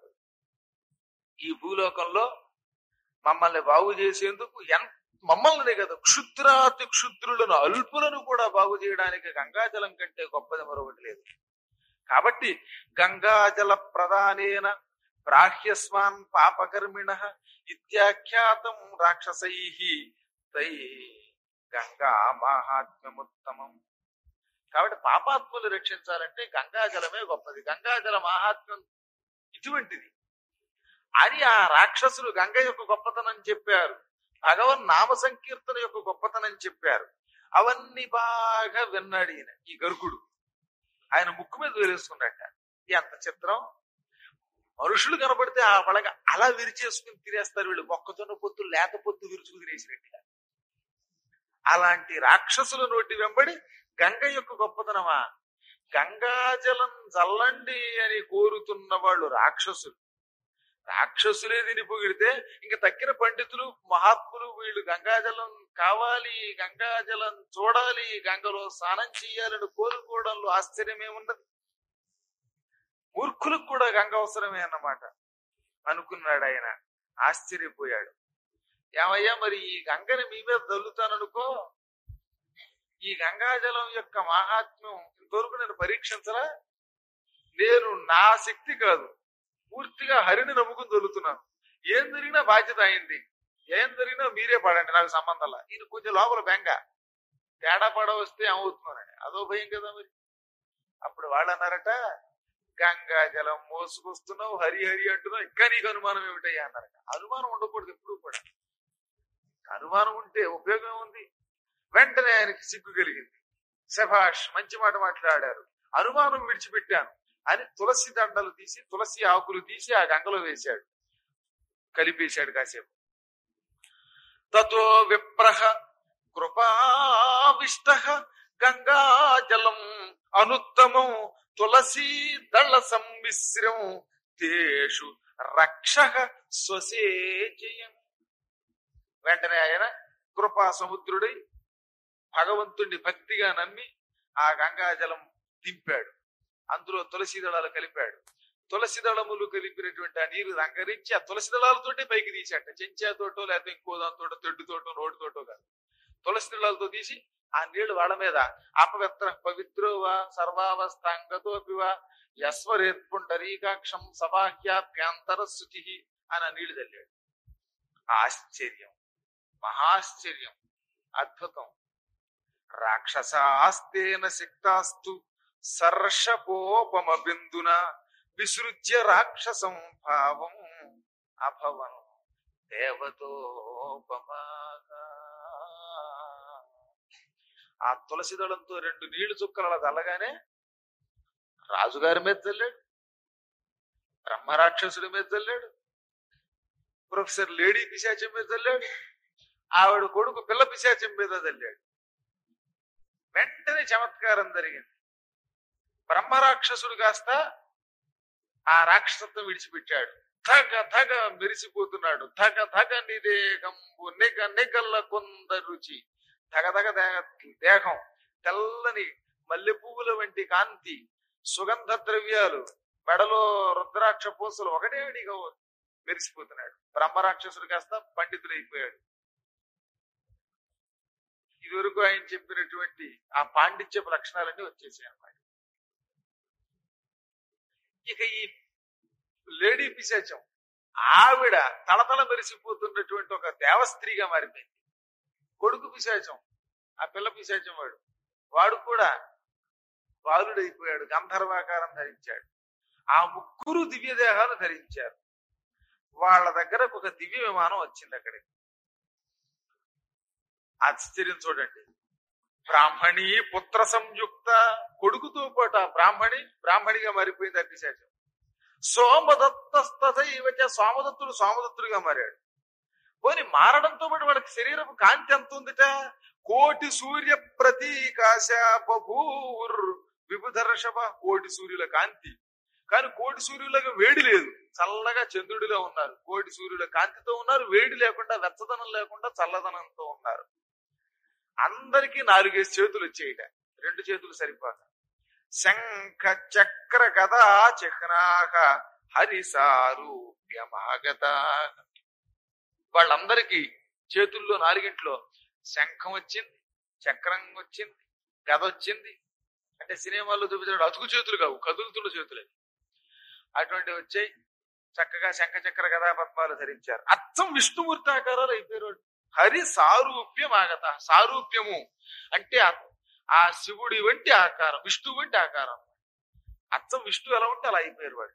ఈ భూలోకంలో మమ్మల్ని బాగు చేసేందుకు ఎంత మమ్మల్ని కదా క్షుద్రాతి క్షుద్రులను అల్పులను కూడా బాగు చేయడానికి గంగాజలం కంటే గొప్పది మరొకటి లేదు కాబట్టి గంగాజల ప్రధానేన ప్రాహ్యస్మాన్ పాపకర్మిణ ఇత్యాఖ్యాతం రాక్షసై తై గంగా మాహాత్మ్యముత్తమం కాబట్టి పాపాత్ములు రక్షించాలంటే గంగాజలమే గొప్పది గంగాజల మాహాత్మ్యం ఇటువంటిది అని ఆ రాక్షసులు గంగ యొక్క గొప్పతనం చెప్పారు భగవన్ నామ సంకీర్తన యొక్క గొప్పతనం చెప్పారు అవన్నీ బాగా విన్నాడు ఈయన ఈ గరుకుడు ఆయన ముక్కు మీద వేలేసుకున్నట్ట ఎంత చిత్రం మనుషులు కనబడితే ఆ పడగ అలా విరిచేసుకుని తినేస్తారు వీళ్ళు మొక్కజొన్న పొత్తు లేత పొత్తు విరుచుకు తినేసినట్టుగా అలాంటి రాక్షసుల నోటి వెంబడి గంగ యొక్క గొప్పతనమా గంగాజలం జల్లండి అని కోరుతున్న వాళ్ళు రాక్షసులు రాక్షసులే దీన్ని పొగిడితే ఇంకా తక్కిన పండితులు మహాత్ములు వీళ్ళు గంగాజలం కావాలి గంగాజలం చూడాలి గంగలో స్నానం చేయాలని కోరుకోవడంలో ఆశ్చర్యమేమున్నది మూర్ఖులకు కూడా గంగ అవసరమే అన్నమాట అనుకున్నాడు ఆయన ఆశ్చర్యపోయాడు ఏమయ్యా మరి ఈ గంగని మీ మీద తల్లుతాననుకో ఈ గంగాజలం యొక్క మహాత్మ్యం ఇంతవరకు నేను పరీక్షించరా నేను నా శక్తి కాదు పూర్తిగా హరిని నమ్ముకుని దొరుకుతున్నాను ఏం జరిగినా బాధ్యత అయింది ఏం జరిగినా మీరే పడండి నాకు సంబంధంలా ఈయన కొంచెం లోపల బెంగ తేడా పడ వస్తే ఏమవుతున్నారని అదో భయం కదా మరి అప్పుడు వాళ్ళు అన్నారట గంగా జలం మోసుకొస్తున్నావు హరి హరి అంటున్నావు ఇంకా నీకు అనుమానం ఏమిటయ్యా అన్నారట అనుమానం ఉండకూడదు ఎప్పుడు కూడా అనుమానం ఉంటే ఉపయోగం ఉంది వెంటనే ఆయనకి సిగ్గు కలిగింది శభాష్ మంచి మాట మాట్లాడారు అనుమానం విడిచిపెట్టాను అని తులసి దండలు తీసి తులసి ఆకులు తీసి ఆ గంగలో వేశాడు కలిపేశాడు కాసేపు తతో విప్రహ కృపావిష్ట గంగాజలం అనుత్తమం తులసీ దళ సమ్మిశ్రం తేషు రక్ష స్వసేచయం వెంటనే ఆయన కృపా సముద్రుడై భగవంతుణ్ణి భక్తిగా నమ్మి ఆ గంగాజలం దింపాడు అందులో తులసి దళాలు కలిపాడు తులసి దళములు కలిపినటువంటి ఆ నీరు రంగరించి ఆ తులసి దళాలతోటే పైకి తీసాట చెంచాతోటో లేకపోతే ఇంకో దాంతోటో తెడ్డుతోటో నోటితోటో కాదు తులసి దళాలతో తీసి ఆ నీళ్లు వాళ్ళ మీద అపవిత్ర పవిత్రోవా సర్వావస్థాంగతోపివా యస్వరేత్పుండరీకాక్షం సబాహ్యాభ్యంతర శుచి అని ఆ నీళ్లు చల్లాడు ఆశ్చర్యం మహాశ్చర్యం అద్భుతం రాక్షసాస్తేన శక్తాస్తు సర్షపోపమ బిందున విసృజ్య రాక్షసం భావం అభవను దేవతోపమాగా ఆ తులసి దళంతో రెండు నీళ్లు చుక్కలు అలా చల్లగానే రాజుగారి మీద చల్లాడు బ్రహ్మరాక్షసుడి మీద చల్లాడు ప్రొఫెసర్ లేడీ పిశాచం మీద చల్లాడు ఆవిడ కొడుకు పిల్ల పిశాచం మీద చల్లాడు వెంటనే చమత్కారం జరిగింది బ్రహ్మరాక్షసుడు కాస్త ఆ రాక్షసత్వం విడిచిపెట్టాడు థగ థగ మెరిసిపోతున్నాడు థగ థగ నిదేహంబు నిగ నిగల్ల కొంద రుచి థగ థగ దే- దేహం తెల్లని మల్లె పువ్వుల వంటి కాంతి సుగంధ ద్రవ్యాలు మెడలో రుద్రాక్ష పూసలు ఒకటేడిగా మెరిసిపోతున్నాడు బ్రహ్మరాక్షసుడు కాస్త పండితుడైపోయాడు ఇదివరకు ఆయన చెప్పినటువంటి ఆ పాండిత్యపు లక్షణాలన్నీ వచ్చేసాయి అన్నమాట ఇక ఈ లేడీ పిశాచం ఆవిడ తలతల మెరిసిపోతున్నటువంటి ఒక దేవస్త్రీగా మారిపోయింది కొడుకు పిశాచం ఆ పిల్ల పిశాచం వాడు వాడు కూడా బాలుడైపోయాడు గంధర్వాకారం ధరించాడు ఆ ముగ్గురు దివ్య దేహాలు ధరించారు వాళ్ళ దగ్గర ఒక దివ్య విమానం వచ్చింది అక్కడికి ఆశ్చర్యం చూడండి బ్రాహ్మణి పుత్ర సంయుక్త కొడుకుతో పాటు ఆ బ్రాహ్మణి బ్రాహ్మణిగా మారిపోయింది అగ్నిశాచం సోమదత్తస్తైవచ సోమదత్తుడు సోమదత్తుడిగా మారాడు పోని మారడంతో పాటు వాడికి శరీరపు కాంతి ఎంత ఉందిట కోటి సూర్య ప్రతీకాశ బభూర్ విభుధర్షభ కోటి సూర్యుల కాంతి కానీ కోటి సూర్యులకు వేడి లేదు చల్లగా చంద్రుడిలో ఉన్నారు కోటి సూర్యుల కాంతితో ఉన్నారు వేడి లేకుండా వెచ్చదనం లేకుండా చల్లదనంతో ఉన్నారు అందరికీ నాలుగేసి చేతులు వచ్చేయట రెండు చేతులు సరిపోక శంఖ చక్ర గదా చిహ్నాక హరిసారూప్యమాగత వాళ్ళందరికీ చేతుల్లో నాలుగింట్లో శంఖం వచ్చింది చక్రం వచ్చింది గద వచ్చింది అంటే సినిమాల్లో చూపించాడు అతుకు చేతులు కావు కదులుతున్న చేతులే అటువంటి వచ్చాయి చక్కగా శంఖ చక్ర గదా పద్మాలు ధరించారు అచ్చం విష్ణుమూర్తి ఆకారాలు అయిపోయారు వాళ్ళు. హరి సారూప్యం ఆగత సారూప్యము అంటే ఆ- ఆ శివుడి వంటి ఆకారం విష్ణు వంటి ఆకారం అచ్చం విష్ణు ఎలా ఉంటే అలా అయిపోయారు వాడు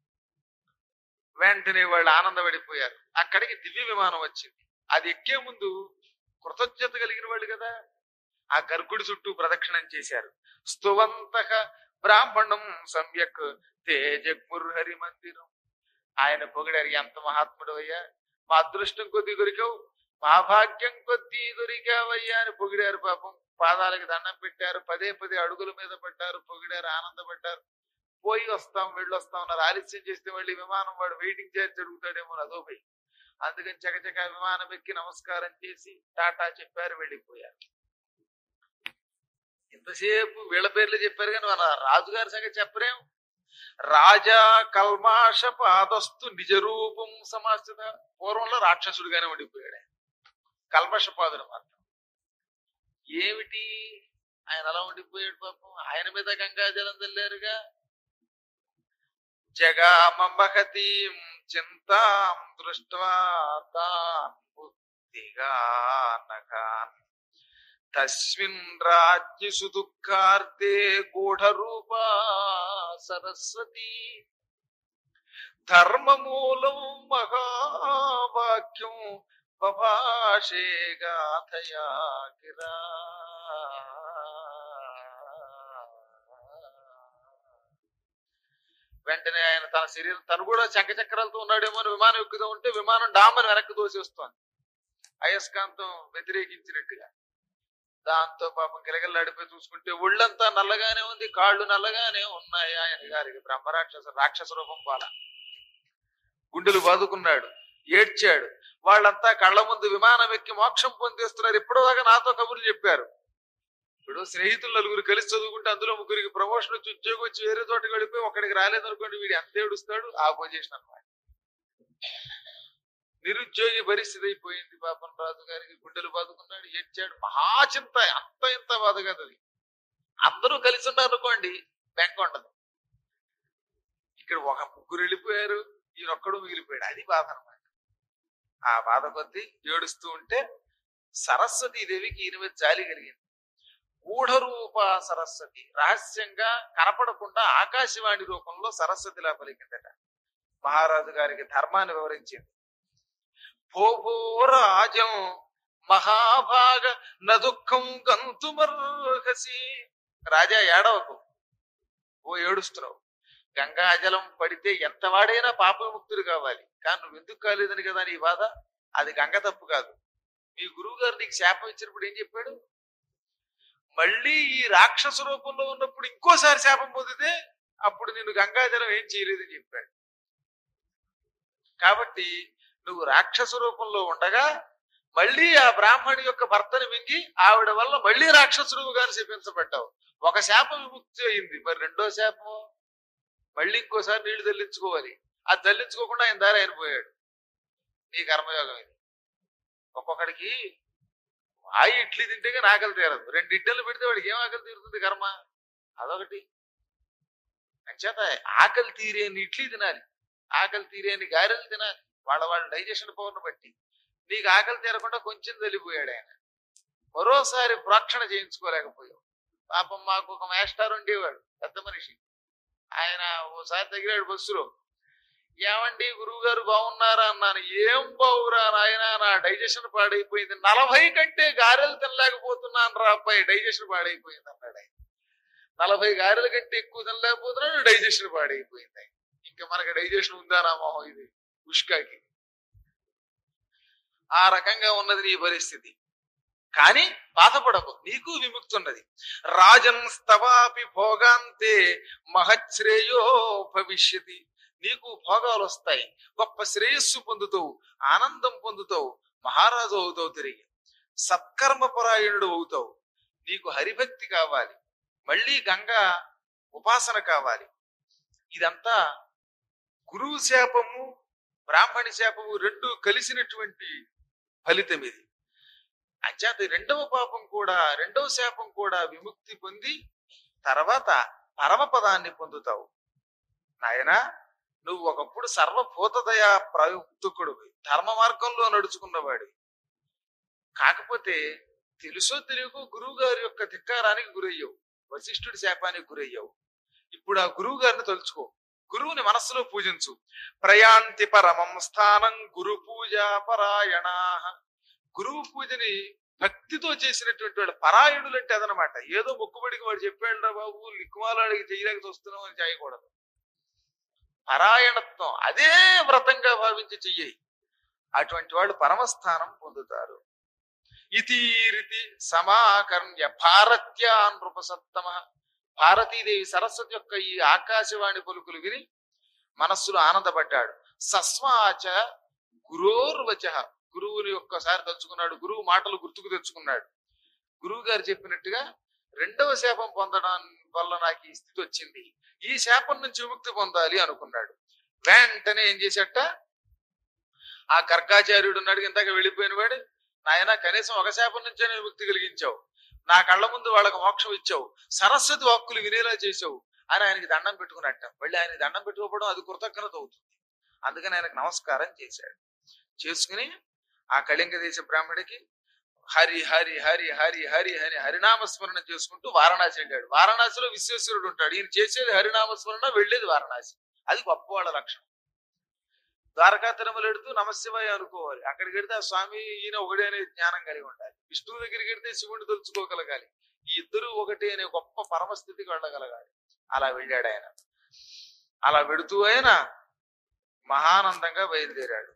వెంటనే వాళ్ళు ఆనందపడిపోయారు అక్కడికి దివ్య విమానం వచ్చింది అది ఎక్కే ముందు కృతజ్ఞత కలిగిన వాళ్ళు కదా ఆ గర్భుడి చుట్టూ ప్రదక్షిణం చేశారు స్తువంత బ్రాహ్మణం సమ్యక్ తేజగ్ముర్హరి మందిరం ఆయన పొగిడారు ఎంత మహాత్ముడు అయ్యా మా అదృష్టం కొద్దీ దొరికావు మా భాగ్యం కొద్దీ దొరికావయ్యా అని పొగిడారు పాపం పాదాలకి దండం పెట్టారు పదే పదే అడుగుల మీద పడ్డారు పొగిడారు ఆనందపడ్డారు పోయి వస్తాం వెళ్ళొస్తాం అన్నారు ఆలస్యం చేస్తే మళ్ళీ విమానం వాడు వెయిటింగ్ చేసి జరుగుతాడేమో అని అదో భయం అందుకని చకచక విమానం ఎక్కి నమస్కారం చేసి టాటా చెప్పారు వెళ్ళిపోయారు ఇంతసేపు వీళ్ళ పేర్లు చెప్పారు కానీ మన రాజుగారి సంగతి చెప్పరేం రాజా కల్మాష పాదస్తు నిజ రూపం సమాస్థిత పూర్వంలో రాక్షసుడిగానే ఉండిపోయాడు ఆయన. కల్మషపాదుడు మాత్రం ఏమిటి ఆయన అలా ఉండిపోయాడు పాపం ఆయన మీద గంగాజలం చల్లారుగా జగామహతీం చింతాం దృష్ట్వా తాన్ బుద్ధిగా నగాన్ తస్మిన్ రాజ్య సుదుఃఖార్తే గూఢరూపా సరస్వతి ధర్మమూలం మహావాక్యం బభాషే గాథయా గిరా వెంటనే ఆయన తన శరీరం తను కూడా శంఖ చక్రాలతో ఉన్నాడేమో అని విమానం ఎక్కుతూ ఉంటే విమానం డామని వెనక్కి తోసేస్తోంది అయస్కాంతం వ్యతిరేకించినట్టుగా దాంతో పాపం గిలగిల్లాడిపోయి చూసుకుంటే ఒళ్ళంతా నల్లగానే ఉంది కాళ్ళు నల్లగానే ఉన్నాయి ఆయన గారికి బ్రహ్మరాక్షస రాక్షస రూపం పాల గుండెలు బాదుకున్నాడు ఏడ్చాడు వాళ్ళంతా కళ్ళ ముందు విమానం ఎక్కి మోక్షం పొందేస్తున్నారు ఇప్పటిదాకా నాతో కబుర్లు చెప్పారు ఇప్పుడు స్నేహితులు నలుగురు కలిసి చదువుకుంటే అందులో ముగ్గురికి ప్రమోషన్ వచ్చి ఉద్యోగం వచ్చి వేరే చోటకి వెళ్ళిపోయి ఒకడికి రాలేదనుకోండి వీడు ఎంత ఏడుస్తాడు ఆ పొజిషన్ అన్నమాట నిరుద్యోగి పరిస్థితి అయిపోయింది పాపం రాజు గారికి గుండెలు బాదుకున్నాడు ఏడ్చాడు మహాచింత అంత ఇంత బాధ కాదు అది అందరూ కలిసి ఉన్నారు అనుకోండి బెంగ ఉండదు ఇక్కడ ఒక ముగ్గురు వెళ్ళిపోయారు ఈయనొక్కడు మిగిలిపోయాడు అది బాధ అనమాట ఆ బాధ కొద్దీ ఏడుస్తూ ఉంటే సరస్వతి దేవికి ఈయన మీద జాలి కలిగింది గూఢరూప సరస్వతి రహస్యంగా కనపడకుండా ఆకాశవాణి రూపంలో సరస్వతిలా పలికిందట మహారాజు గారికి ధర్మాన్ని వివరించింది భోభోరాజం మహాభాగ నదుఃఖం గంతుమర్హసి రాజా ఏడవకు ఓ ఏడుస్తున్నావు గంగాజలం పడితే ఎంత వాడైనా పాపముక్తుడు కావాలి కానీ నువ్వు ఎందుకు కాలేదని కదా నీ బాధ అది గంగ తప్పు కాదు మీ గురువు గారు నీకు శాపం ఇచ్చినప్పుడు ఏం చెప్పాడు మళ్ళీ ఈ రాక్షస రూపంలో ఉన్నప్పుడు ఇంకోసారి శాపం పొందితే అప్పుడు నిన్ను గంగాజలం ఏం చేయలేదని చెప్పాడు కాబట్టి నువ్వు రాక్షస రూపంలో ఉండగా మళ్ళీ ఆ బ్రాహ్మణి యొక్క భర్తని మింగి ఆవిడ వల్ల మళ్ళీ రాక్షసుడుగా శపించబడ్డావు ఒక శాపం విముక్తి అయింది మరి రెండో శాపం మళ్ళీ ఇంకోసారి నీళ్లు తల్లించుకోవాలి అది తల్లించుకోకుండా ఆయన దారి ఆయన పోయాడు నీ కర్మయోగం ఇది ఒక్కొక్కడికి ఆ ఇడ్లీ తింటే కానీ ఆకలి తీరదు రెండు ఇడ్డలు పెడితే వాడికి ఏం ఆకలి తీరుతుంది కర్మ అదొకటి అంచేత ఆకలి తీరేని ఇడ్లీ తినాలి ఆకలి తీరేని గారెలు తినాలి వాళ్ళ వాళ్ళ డైజెషన్ పవర్ను బట్టి నీకు ఆకలి తీరకుండా కొంచెం తల్లిపోయాడు ఆయన మరోసారి ప్రోక్షణ చేయించుకోలేకపోయావు పాపం మాకు ఒక మేస్టార్ ఉండేవాడు పెద్ద మనిషి ఆయన ఓసారి తగిలాడు బస్సులో ఏమండి గురువు గారు బాగున్నారా అన్నాను ఏం బావురా నాయన నా డైజెషన్ పాడైపోయింది నలభై కంటే గారెలు తినలేకపోతున్నాను రా అబ్బాయి డైజెషన్ పాడైపోయింది అన్నాడు ఆయన నలభై గారెల కంటే ఎక్కువ తినలేకపోతున్నాడు డైజెషన్ పాడైపోయింది ఆయన ఇంకా మనకి డైజెషన్ ఉందా నా మొహం ఇది ఉష్కాకి ఆ రకంగా ఉన్నది నీ పరిస్థితి కానీ బాధపడకు నీకు విముక్తి ఉన్నది రాజన్ స్తవాపి భోగాంతే మహశ్రేయో భవిష్యతి నీకు భోగాలు వస్తాయి గొప్ప శ్రేయస్సు పొందుతావు ఆనందం పొందుతావు మహారాజు అవుతావు తిరిగి సత్కర్మపరాయణుడు అవుతావు నీకు హరిభక్తి కావాలి మళ్ళీ గంగా ఉపాసన కావాలి ఇదంతా గురువు శాపము బ్రాహ్మణి శాపము రెండు కలిసినటువంటి ఫలితం ఇది అంచేత రెండవ పాపం కూడా రెండవ శాపం కూడా విముక్తి పొంది తర్వాత పరమపదాన్ని పొందుతావు నాయనా నువ్వు ఒకప్పుడు సర్వభూతదయా ప్రయుక్తుకుడు ధర్మ మార్గంలో నడుచుకున్నవాడు కాకపోతే తెలుసో తెలియకో గురువు గారి యొక్క ధిక్కారానికి గురయ్యావు వశిష్ఠుడి శాపానికి గురయ్యావు ఇప్పుడు ఆ గురువు గారిని తలుచుకో గురువుని మనస్సులో పూజించు ప్రయాంతి పరమం స్థానం గురు పూజ పరాయణా గురువు పూజని భక్తితో చేసినటువంటి వాడు పరాయణులు అంటే అదనమాట ఏదో మొక్కుబడికి వాడు చెప్పాడు బాబు లిక్కుమాలాడికి చేయలేక చూస్తున్నాం అని చేయకూడదు పరాయణత్వం అదే వ్రతంగా భావించి చెయ్యి అటువంటి వాళ్ళు పరమస్థానం పొందుతారు ఇతి రీతి సమాకర్ణ్య భారత్య నృపసత్తమ భారతీదేవి సరస్వతి యొక్క ఈ ఆకాశవాణి పలుకులు విని మనస్సులో ఆనందపడ్డాడు సస్వాచ గురోర్వచ గురువుని ఒక్కసారి తలుచుకున్నాడు గురువు మాటలు గుర్తుకు తెచ్చుకున్నాడు గురువు గారు చెప్పినట్టుగా రెండవ శాపం పొందడం వల్ల నాకు ఈ స్థితి వచ్చింది ఈ శాపం నుంచి విముక్తి పొందాలి అనుకున్నాడు వెంటనే ఏం చేశాట ఆ గర్గాచార్యుడు ఉన్నాడు ఇందాక వెళ్ళిపోయిన వాడు నాయన కనీసం ఒక శాపం నుంచే నేను ముక్తి కలిగించావు నా కళ్ళ ముందు వాళ్ళకి మోక్షం ఇచ్చావు సరస్వతి వాక్కులు వినేలా చేసావు అని ఆయనకి దండం పెట్టుకున్నట్ట మళ్ళీ ఆయనకి దండం పెట్టుకోవడం అది కృతజ్ఞత అవుతుంది అందుకని ఆయనకు నమస్కారం చేశాడు చేసుకుని ఆ కళింగ దేశ బ్రాహ్మడికి హరి హరి హరి హరి హరి అని హరినామస్మరణ చేసుకుంటూ వారణాసి వెళ్ళాడు వారణాసిలో విశ్వేశ్వరుడు ఉంటాడు ఈయన చేసేది హరినామస్మరణ వెళ్ళేది వారణాసి అది గొప్ప వాళ్ళ లక్షణం ద్వారకా తిరుమల ఎడుతూ నమశివాయ అనుకోవాలి అక్కడికి వెడితే ఆ స్వామి ఈయన ఒకటే అనే జ్ఞానం కలిగి ఉండాలి విష్ణువు దగ్గరికి వెడితే శివుడిని తెలుసుకోగలగాలి ఈ ఇద్దరు ఒకటి అనే గొప్ప పరమస్థితికి వెళ్ళగలగాలి అలా వెళ్ళాడు ఆయన అలా వెడుతూ ఆయన మహానందంగా బయలుదేరాడు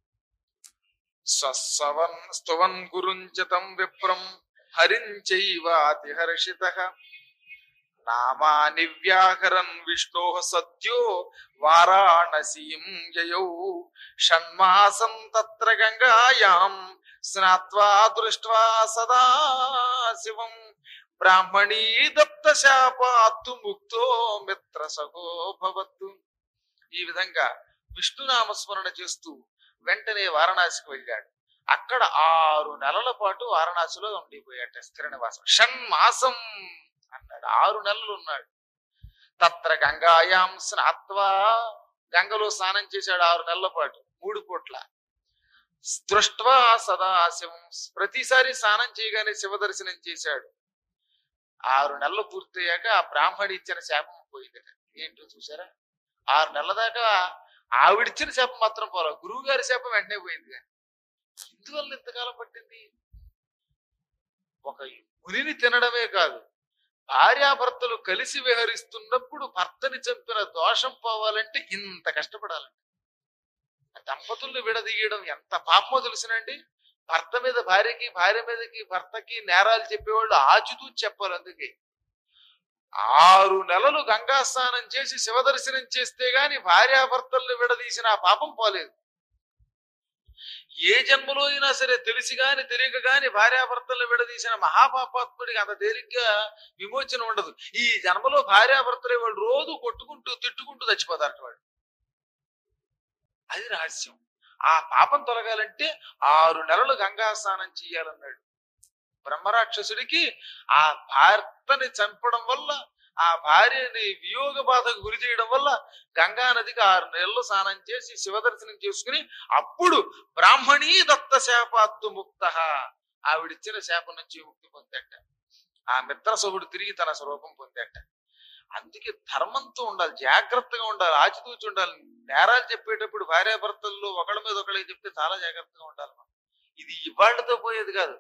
స్వస్వన్ స్తువన్ గురుంచతం విప్రం హరించైవాతి హర్షిత నామాని వ్యాహరన్ విష్ణో సద్యో వారాణసీం యయౌ షణ్మాసం తత్ర గంగాయాం స్నాత్వా దృష్ట్వా సదా శివం బ్రాహ్మణీ దత్త శాపాత్తు ముక్తో మిత్ర సహో భవత్తు ఈ విధంగా విష్ణునామస్మరణ చేస్తూ వెంటనే వారణాసికి వెళ్ళాడు అక్కడ ఆరు నెలల పాటు వారణాసిలో ఉండిపోయాట స్థిర నివాసం షణ్మాసం అన్నాడు ఆరు నెలలు ఉన్నాడు తత్ర గంగాయాం స్నాత్వా గంగలో స్నానం చేశాడు ఆరు నెలల పాటు మూడు పూట్ల దృష్ట్వా సదాశివం ప్రతిసారి స్నానం చేయగానే శివ దర్శనం చేశాడు ఆరు నెలలు పూర్తయ్యాక ఆ బ్రాహ్మడి ఇచ్చిన శాపం పోయిందట ఏంటో చూసారా ఆరు నెలల దాకా ఆవిడిచ్చిన శాపం మాత్రం పోరా గురువు గారి శాపం వెంటనే పోయింది కానీ ఎందువల్ల ఇంతకాలం పట్టింది ఒక మునిని తినడమే కాదు భార్యాభర్తలు కలిసి విహరిస్తున్నప్పుడు భర్తని చంపిన దోషం పోవాలంటే ఇంత కష్టపడాలండి ఆ దంపతుల్ని విడదీయడం ఎంత పాపమో తెలుసునండి భర్త మీద భార్యకి భార్య మీదకి భర్తకి నేరాలు చెప్పేవాళ్ళు ఆచుతూ చెప్పాలి అందుకే ఆరు నెలలు గంగా స్నానం చేసి శివదర్శనం చేస్తే గాని భార్యాభర్తల్ని విడదీసిన ఆ పాపం పోలేదు ఏ జన్మలో అయినా సరే తెలిసి గాని తెలియక గాని భార్యాభర్తల్ని విడదీసిన మహాపాపాత్ముడికి అంత తేలిగ్గా విమోచన ఉండదు ఈ జన్మలో భార్యాభర్తలే వాళ్ళు రోజు కొట్టుకుంటూ తిట్టుకుంటూ చచ్చిపోతారట వాళ్ళు అది రహస్యం ఆ పాపం తొలగాలంటే ఆరు నెలలు గంగా స్నానం చెయ్యాలన్నాడు బ్రహ్మరాక్షసుడికి ఆ భర్తని చంపడం వల్ల ఆ భార్యని వియోగ బాధకు గురి చేయడం వల్ల గంగా నదికి ఆరు నెలలు స్నానం చేసి శివదర్శనం చేసుకుని అప్పుడు బ్రాహ్మణీ దత్త శాపాత్తు ముక్త ఆవిడిచ్చిన శాపం నుంచి ముక్తి పొందట ఆ మిత్ర సభుడు తిరిగి తన స్వరూపం పొందట అందుకే ధర్మంతో ఉండాలి జాగ్రత్తగా ఉండాలి ఆచితూచి ఉండాలి నేరాలు చెప్పేటప్పుడు భార్యాభర్తల్లో ఒకళ్ళ మీద ఒకళ్ళకి చెప్తే చాలా జాగ్రత్తగా ఉండాలి మనం ఇది ఇవాళ్లతో పోయేది కాదు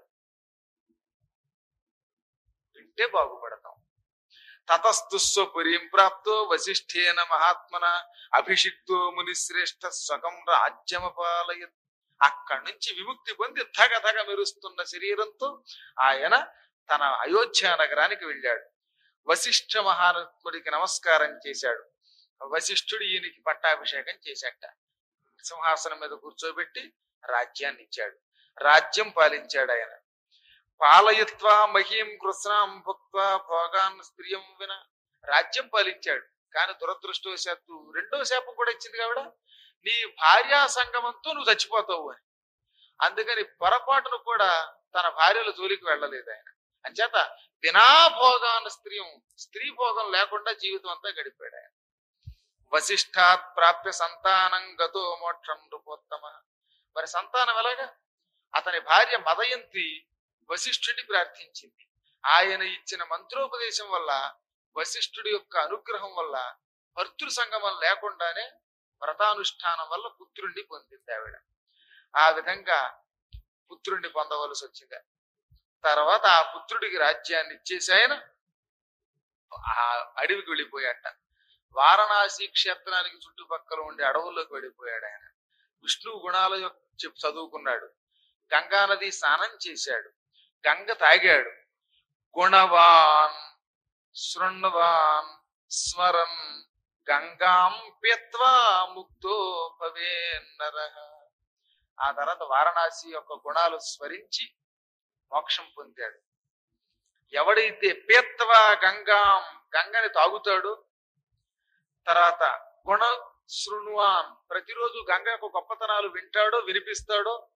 వింటే బాగుపడతాం తతస్తుస్వ పురీం ప్రాప్తో వశిష్ఠేన మహాత్మన అభిషిక్తో మునిశ్రేష్ఠ స్వకం రాజ్యమపాలయ అక్కడి నుంచి విముక్తి పొంది ధగ ధగ మెరుస్తున్న శరీరంతో ఆయన తన అయోధ్య నగరానికి వెళ్ళాడు వశిష్ఠ మహాత్ముడికి నమస్కారం చేశాడు వశిష్ఠుడు ఈయనకి పట్టాభిషేకం చేశాట సింహాసనం మీద కూర్చోబెట్టి రాజ్యాన్ని ఇచ్చాడు రాజ్యం పాలించాడు ఆయన పాలయత్వా మహీం కృష్ణాం భుక్త్వా భోగాన్ స్త్రియం విన రాజ్యం పాలించాడు కానీ దురదృష్టవశాత్తు రెండో శాపం కూడా ఇచ్చింది కాబట్టి నీ భార్యా సంగమంతో నువ్వు చచ్చిపోతావు అని అందుకని పొరపాటును కూడా తన భార్యల జోలికి వెళ్ళలేదు ఆయన అంచేత బినా భోగాన్ స్త్రీయం స్త్రీ భోగం లేకుండా జీవితం అంతా గడిపాడు ఆయన వశిష్ఠాత్ ప్రాప్య సంతానం గతో మోక్షం నృపోత్తమ మరి సంతానం ఎలాగా అతని భార్య మదయంతి వశిష్ఠుడిని ప్రార్థించింది ఆయన ఇచ్చిన మంత్రోపదేశం వల్ల వశిష్ఠుడి యొక్క అనుగ్రహం వల్ల భర్తృ సంగమం లేకుండానే వ్రతానుష్ఠానం వల్ల పుత్రుణ్ణి పొందింది ఆవిడ ఆ విధంగా పుత్రుణ్ణి పొందవలసి వచ్చింది తర్వాత ఆ పుత్రుడికి రాజ్యాన్ని ఇచ్చేసి ఆయన ఆ అడవికి వెళ్ళిపోయాట వారణాసి క్షేత్రానికి చుట్టుపక్కల ఉండే అడవుల్లోకి వెళ్ళిపోయాడు ఆయన విష్ణు గుణాల యొక్క చెప్ చదువుకున్నాడు గంగా నది స్నానం చేశాడు గంగ తాగాడు గుణవాన్ శృణ్వాన్ స్మరన్ గంగాం పెత్వా ముక్తో భవేన్నర ఆ తర్వాత వారణాసి యొక్క గుణాలు స్మరించి మోక్షం పొందాడు ఎవడైతే పేత్వా గంగాం గంగని తాగుతాడు తర్వాత గుణ శృణ్వాన్ ప్రతిరోజు గంగ యొక్క గొప్పతనాలు వింటాడో వినిపిస్తాడో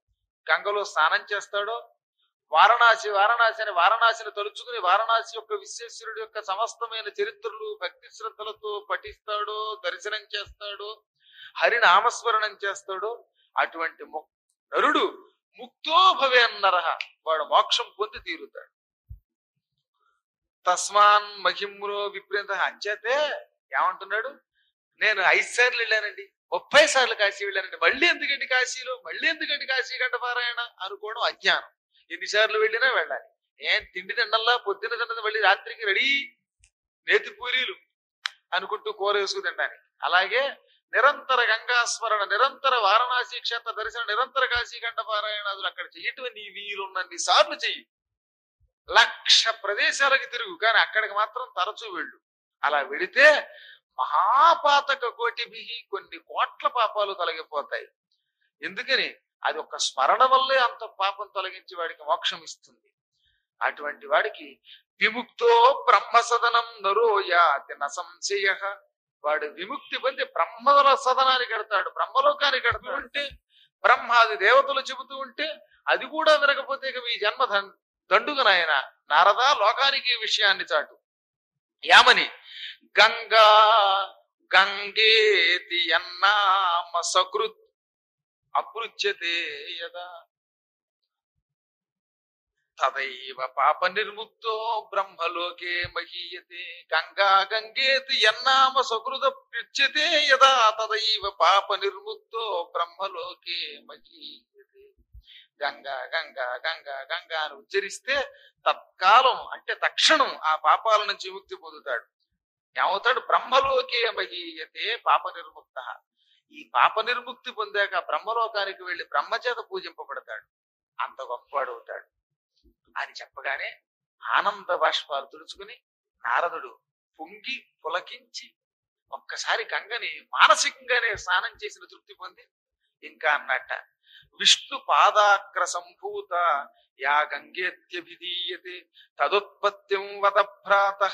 గంగలో స్నానం చేస్తాడో వారణాసి వారణాసి అని వారణాసిని తలుచుకుని వారణాసి యొక్క విశ్వేశ్వరుడు యొక్క సమస్తమైన చరిత్రలు భక్తి శ్రద్ధలతో పఠిస్తాడో దర్శనం చేస్తాడో హరి నామస్మరణం చేస్తాడో అటువంటి మొ- నరుడు ముక్తో భవే నరహ వాడు మోక్షం పొంది తీరుతాడు తస్మాన్ మహిమ్రో విప్రీత అంచేతే ఏమంటున్నాడు నేను ఐదు సార్లు వెళ్ళానండి ముప్పై సార్లు కాశీ వెళ్ళానండి మళ్ళీ ఎందుకండి కాశీలో మళ్ళీ ఎందుకండి కాశీ గంట పారాయణ అనుకోవడం అజ్ఞానం ఎన్నిసార్లు వెళ్ళినా వెళ్ళాలి ఏం తిండి తిండల్లా పొద్దున తిన్నది మళ్ళీ రాత్రికి రెడీ నేతి పూరీలు అనుకుంటూ కూర వేసుకు తినడానికి అలాగే నిరంతర గంగాస్మరణ నిరంతర వారణాసి క్షేత్ర దర్శనం నిరంతర కాశీ గంట పారాయణాదులు అక్కడ చెయ్యటం నీ వీలున్నన్ని సార్లు చెయ్యి లక్ష ప్రదేశాలకు తిరుగు కానీ అక్కడికి మాత్రం తరచూ వెళ్ళు అలా వెళితే మహాపాతక కోటిభి కొన్ని కోట్ల పాపాలు తొలగిపోతాయి ఎందుకని అది ఒక స్మరణ వల్లే అంత పాపం తొలగించి వాడికి మోక్షం ఇస్తుంది అటువంటి వాడికి విముక్తో బ్రహ్మ సదనం నరోయాతి న సంశయ వాడు విముక్తి పొంది బ్రహ్మల సదనానికి కడతాడు బ్రహ్మలోకానికి కడుతూ ఉంటే బ్రహ్మాది దేవతలు చెబుతూ ఉంటే అది కూడా వినకపోతే ఇక మీ జన్మ ధన్- దండుగ నాయన నారదా లోకానికి ఈ విషయాన్ని చాటు యామని గంగా గంగేతి అన్నామ సకృత్ అపృచ్యతే యదా తదైవ పాప నిర్ముక్తో బ్రహ్మలోకే మహీయతే గంగా గంగేతి యన్నామ సకృత పృచ్యతే యదా తదైవ పాప నిర్ముక్తో బ్రహ్మలోకే మహీయతే గంగా గంగా గంగా గంగా అని ఉచ్చరిస్తే తత్కాలం అంటే తక్షణం ఆ పాపాల నుంచి విముక్తి పొందుతాడు ఏమవుతాడు బ్రహ్మలోకే మహీయతే పాప నిర్ముక్త ఈ పాప నిర్ముక్తి పొందాక బ్రహ్మలోకానికి వెళ్లి బ్రహ్మచేత పూజింపబడతాడు అంత గొప్పవాడు అవుతాడు అని చెప్పగానే ఆనంద బాష్పాలు తుడుచుకుని నారదుడు పొంగి పులకించి ఒక్కసారి గంగని మానసికంగానే స్నానం చేసిన తృప్తి పొంది ఇంకా అన్నట్ట విష్ణు పాదాగ్ర సంభూత యా గంగేత్యభిధీయతే తదుత్పత్తిం వద భ్రాత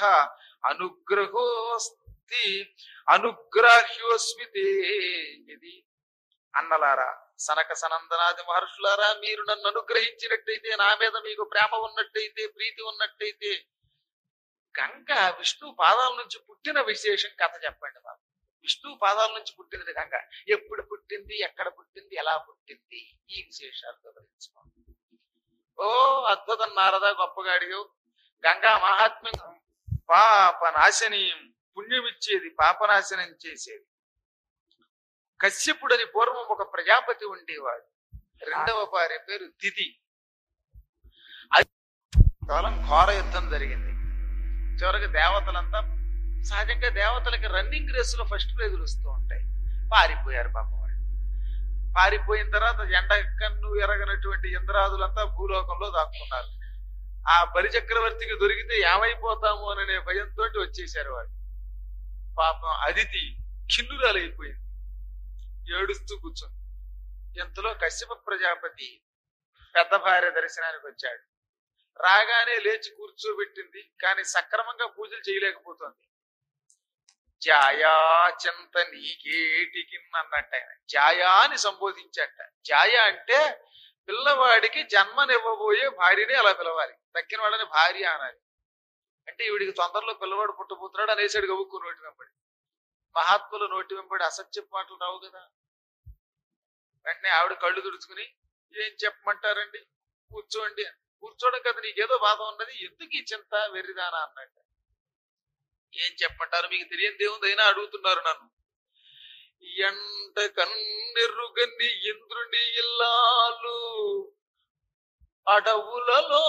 అనుగ్రహోస్తి అనుగ్రాహ్యోస్మి తే ఇది అన్నలారా సనక సనందనాది మహర్షులారా మీరు నన్ను అనుగ్రహించినట్టయితే నా మీద మీకు ప్రేమ ఉన్నట్టయితే ప్రీతి ఉన్నట్టయితే గంగ విష్ణు పాదాల నుంచి పుట్టిన విశేషం కథ చెప్పండి మాకు విష్ణు పాదాల నుంచి పుట్టినది గంగ ఎప్పుడు పుట్టింది ఎక్కడ పుట్టింది ఎలా పుట్టింది ఈ విశేషాలు వివరించుకోండి ఓ అద్భుతం నారదా గొప్పగా అడిగావు గంగా మహాత్మ్యం పాప నాశనీయం పుణ్యమిచ్చేది పాపనాశనం చేసేది కశ్యపుడని పూర్వం ఒక ప్రజాపతి ఉండేవాడు రెండవ భార్య పేరు తిథి అది కేవలం ఘోర యుద్ధం జరిగింది చివరికి దేవతలంతా సహజంగా దేవతలకి రన్నింగ్ రేస్ లో ఫస్ట్ ప్రైజులు వస్తూ ఉంటాయి పారిపోయారు పాపం వాళ్ళు పారిపోయిన తర్వాత ఎండ కన్ను ఎరగనటువంటి ఇంద్రాదులంతా భూలోకంలో దాక్కున్నారు ఆ బలిచక్రవర్తికి దొరికితే ఏమైపోతాము అనే భయంతో వచ్చేసారు వాళ్ళు పాపం అదితి కిన్నురాలైపోయింది ఏడుస్తూ కూర్చుంది ఇంతలో కశ్యప ప్రజాపతి పెద్ద భార్య దర్శనానికి వచ్చాడు రాగానే లేచి కూర్చోబెట్టింది కానీ సక్రమంగా పూజలు చేయలేకపోతుంది జాయా చింత నీకేటికి అన్నట్టు ఆయన జాయా అని సంబోధించట జాయ అంటే పిల్లవాడికి జన్మనివ్వబోయే భార్యని అలా పిలవాలి దక్కిన వాళ్ళని భార్య అనాలి అంటే ఈవిడికి తొందరలో పిల్లవాడు పుట్టబోతున్నాడు అనేసాడు గబుక్కు నోటి వెంబడి మహాత్ముల నోటి వెంబడి అసత్య మాటలు రావు కదా వెంటనే ఆవిడ కళ్ళు తుడుచుకుని ఏం చెప్పమంటారండి కూర్చోండి కూర్చోవడం కదా నీకేదో బాధ ఉన్నది ఎందుకు ఈ చింత వెర్రిదానా అన్నట్టు ఏం చెప్పమంటారు మీకు తెలియని దేవుందైనా అడుగుతున్నారు నన్ను ఎంట కన్నెరుగని ఇంద్రుని ఇల్లాలు అడవులలో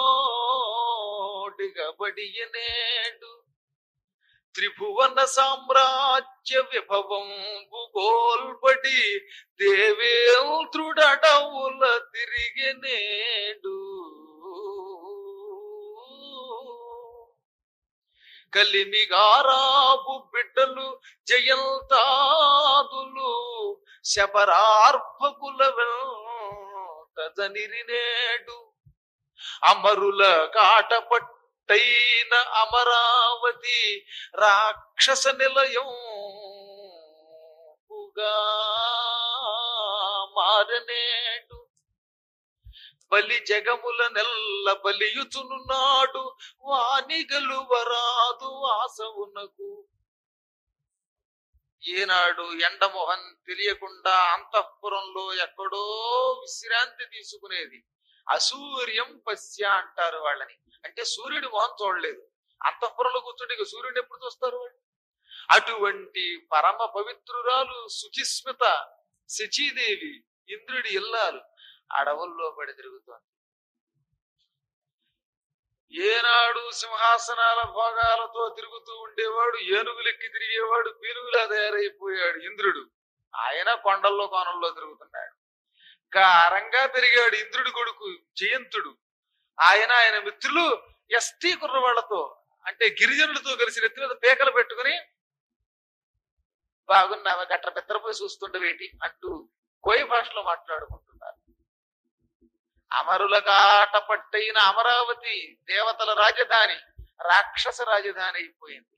డిగబడియనేడు త్రిభువన సామ్రాజ్య విభవం భూగోల్బడి దేవేంద్రుడడవుల తిరిగినేడు కలిమిగారాబు బిడ్డలు జయంతాదులు శబరార్భకుల వెంటనిరినేడు అమరుల కాటపట్టైన అమరావతి రాక్షస నిలయం మారనేడు బలి జగముల నెల్ల బలియుచునున్నాడు వానిగలు వరాదు వాసవునకు ఏనాడు ఎండమోహన్ తెలియకుండా అంతఃపురంలో ఎక్కడో విశ్రాంతి తీసుకునేది అసూర్యం పశ్య అంటారు వాళ్ళని అంటే సూర్యుడి మొహం చూడలేదు అంతఃపురంలో కూర్చుంటే ఇక సూర్యుడిని ఎప్పుడు చూస్తారు వాళ్ళు అటువంటి పరమ పవిత్రురాలు శుచిస్మిత శచీదేవి ఇంద్రుడి ఇల్లాలు అడవుల్లో పడి తిరుగుతోంది ఏనాడు సింహాసనాల భోగాలతో తిరుగుతూ ఉండేవాడు ఏనుగులెక్కి తిరిగేవాడు పీనుగులా తయారైపోయాడు ఇంద్రుడు ఆయన కొండల్లో కోనల్లో తిరుగుతున్నాడు గారంగా పెరిగాడు ఇంద్రుడి కొడుకు జయంతుడు ఆయన ఆయన మిత్రులు ఎస్టీ కుర్రవాళ్లతో అంటే గిరిజనులతో కలిసి నెత్తి మీద పేకలు పెట్టుకుని బాగున్నావా గట్ర పెత్తరపోయి చూస్తుండవేటి అంటూ కోయి భాషలో మాట్లాడుకుంటున్నారు అమరుల కాట పట్టైన అమరావతి దేవతల రాజధాని రాక్షస రాజధాని అయిపోయింది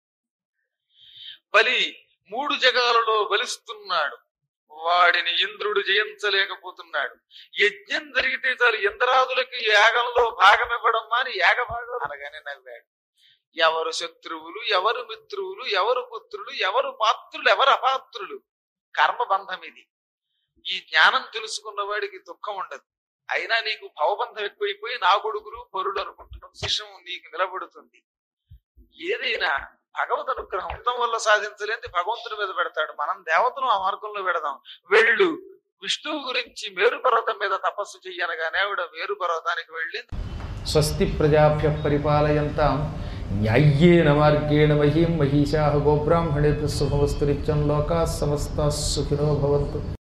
బలి మూడు జగాలలో బలిస్తున్నాడు వాడిని ఇంద్రుడు జయించలేకపోతున్నాడు యజ్ఞం జరిగితే చాలు ఇంద్రాదులకి యాగంలో భాగం ఇవ్వడం అని యాగ భాగం అనగానే నవ్వాడు ఎవరు శత్రువులు ఎవరు మిత్రువులు ఎవరు పుత్రులు ఎవరు పాత్రులు ఎవరు అపాత్రులు కర్మబంధం ఇది ఈ జ్ఞానం తెలుసుకున్న వాడికి దుఃఖం ఉండదు అయినా నీకు భవబంధం ఎక్కువైపోయి నా కొడుకులు పొరులు అనుకుంటున్నావు శిష్యం నీకు నిలబడుతుంది ఏదైనా భగవత్ అనుగ్రహం ఉండడం వల్ల సాధించలేని భగవంతుని మీద పెడతాడు మనం దేవతను ఆ మార్గంలో పెడదాం వెళ్ళు విష్ణువు గురించి మేరు పర్వతం మీద తపస్సు చెయ్యనగానే ఆవిడ మేరు పర్వతానికి వెళ్ళి స్వస్తి ప్రజాభ్య పరిపాలయంతాం న్యాయ్యేన మార్గేణ మహీం మహిషా గోబ్రాహ్మణేభ్య శుభమస్తు నిత్యం లోకా సమస్త సుఖినో భవంతు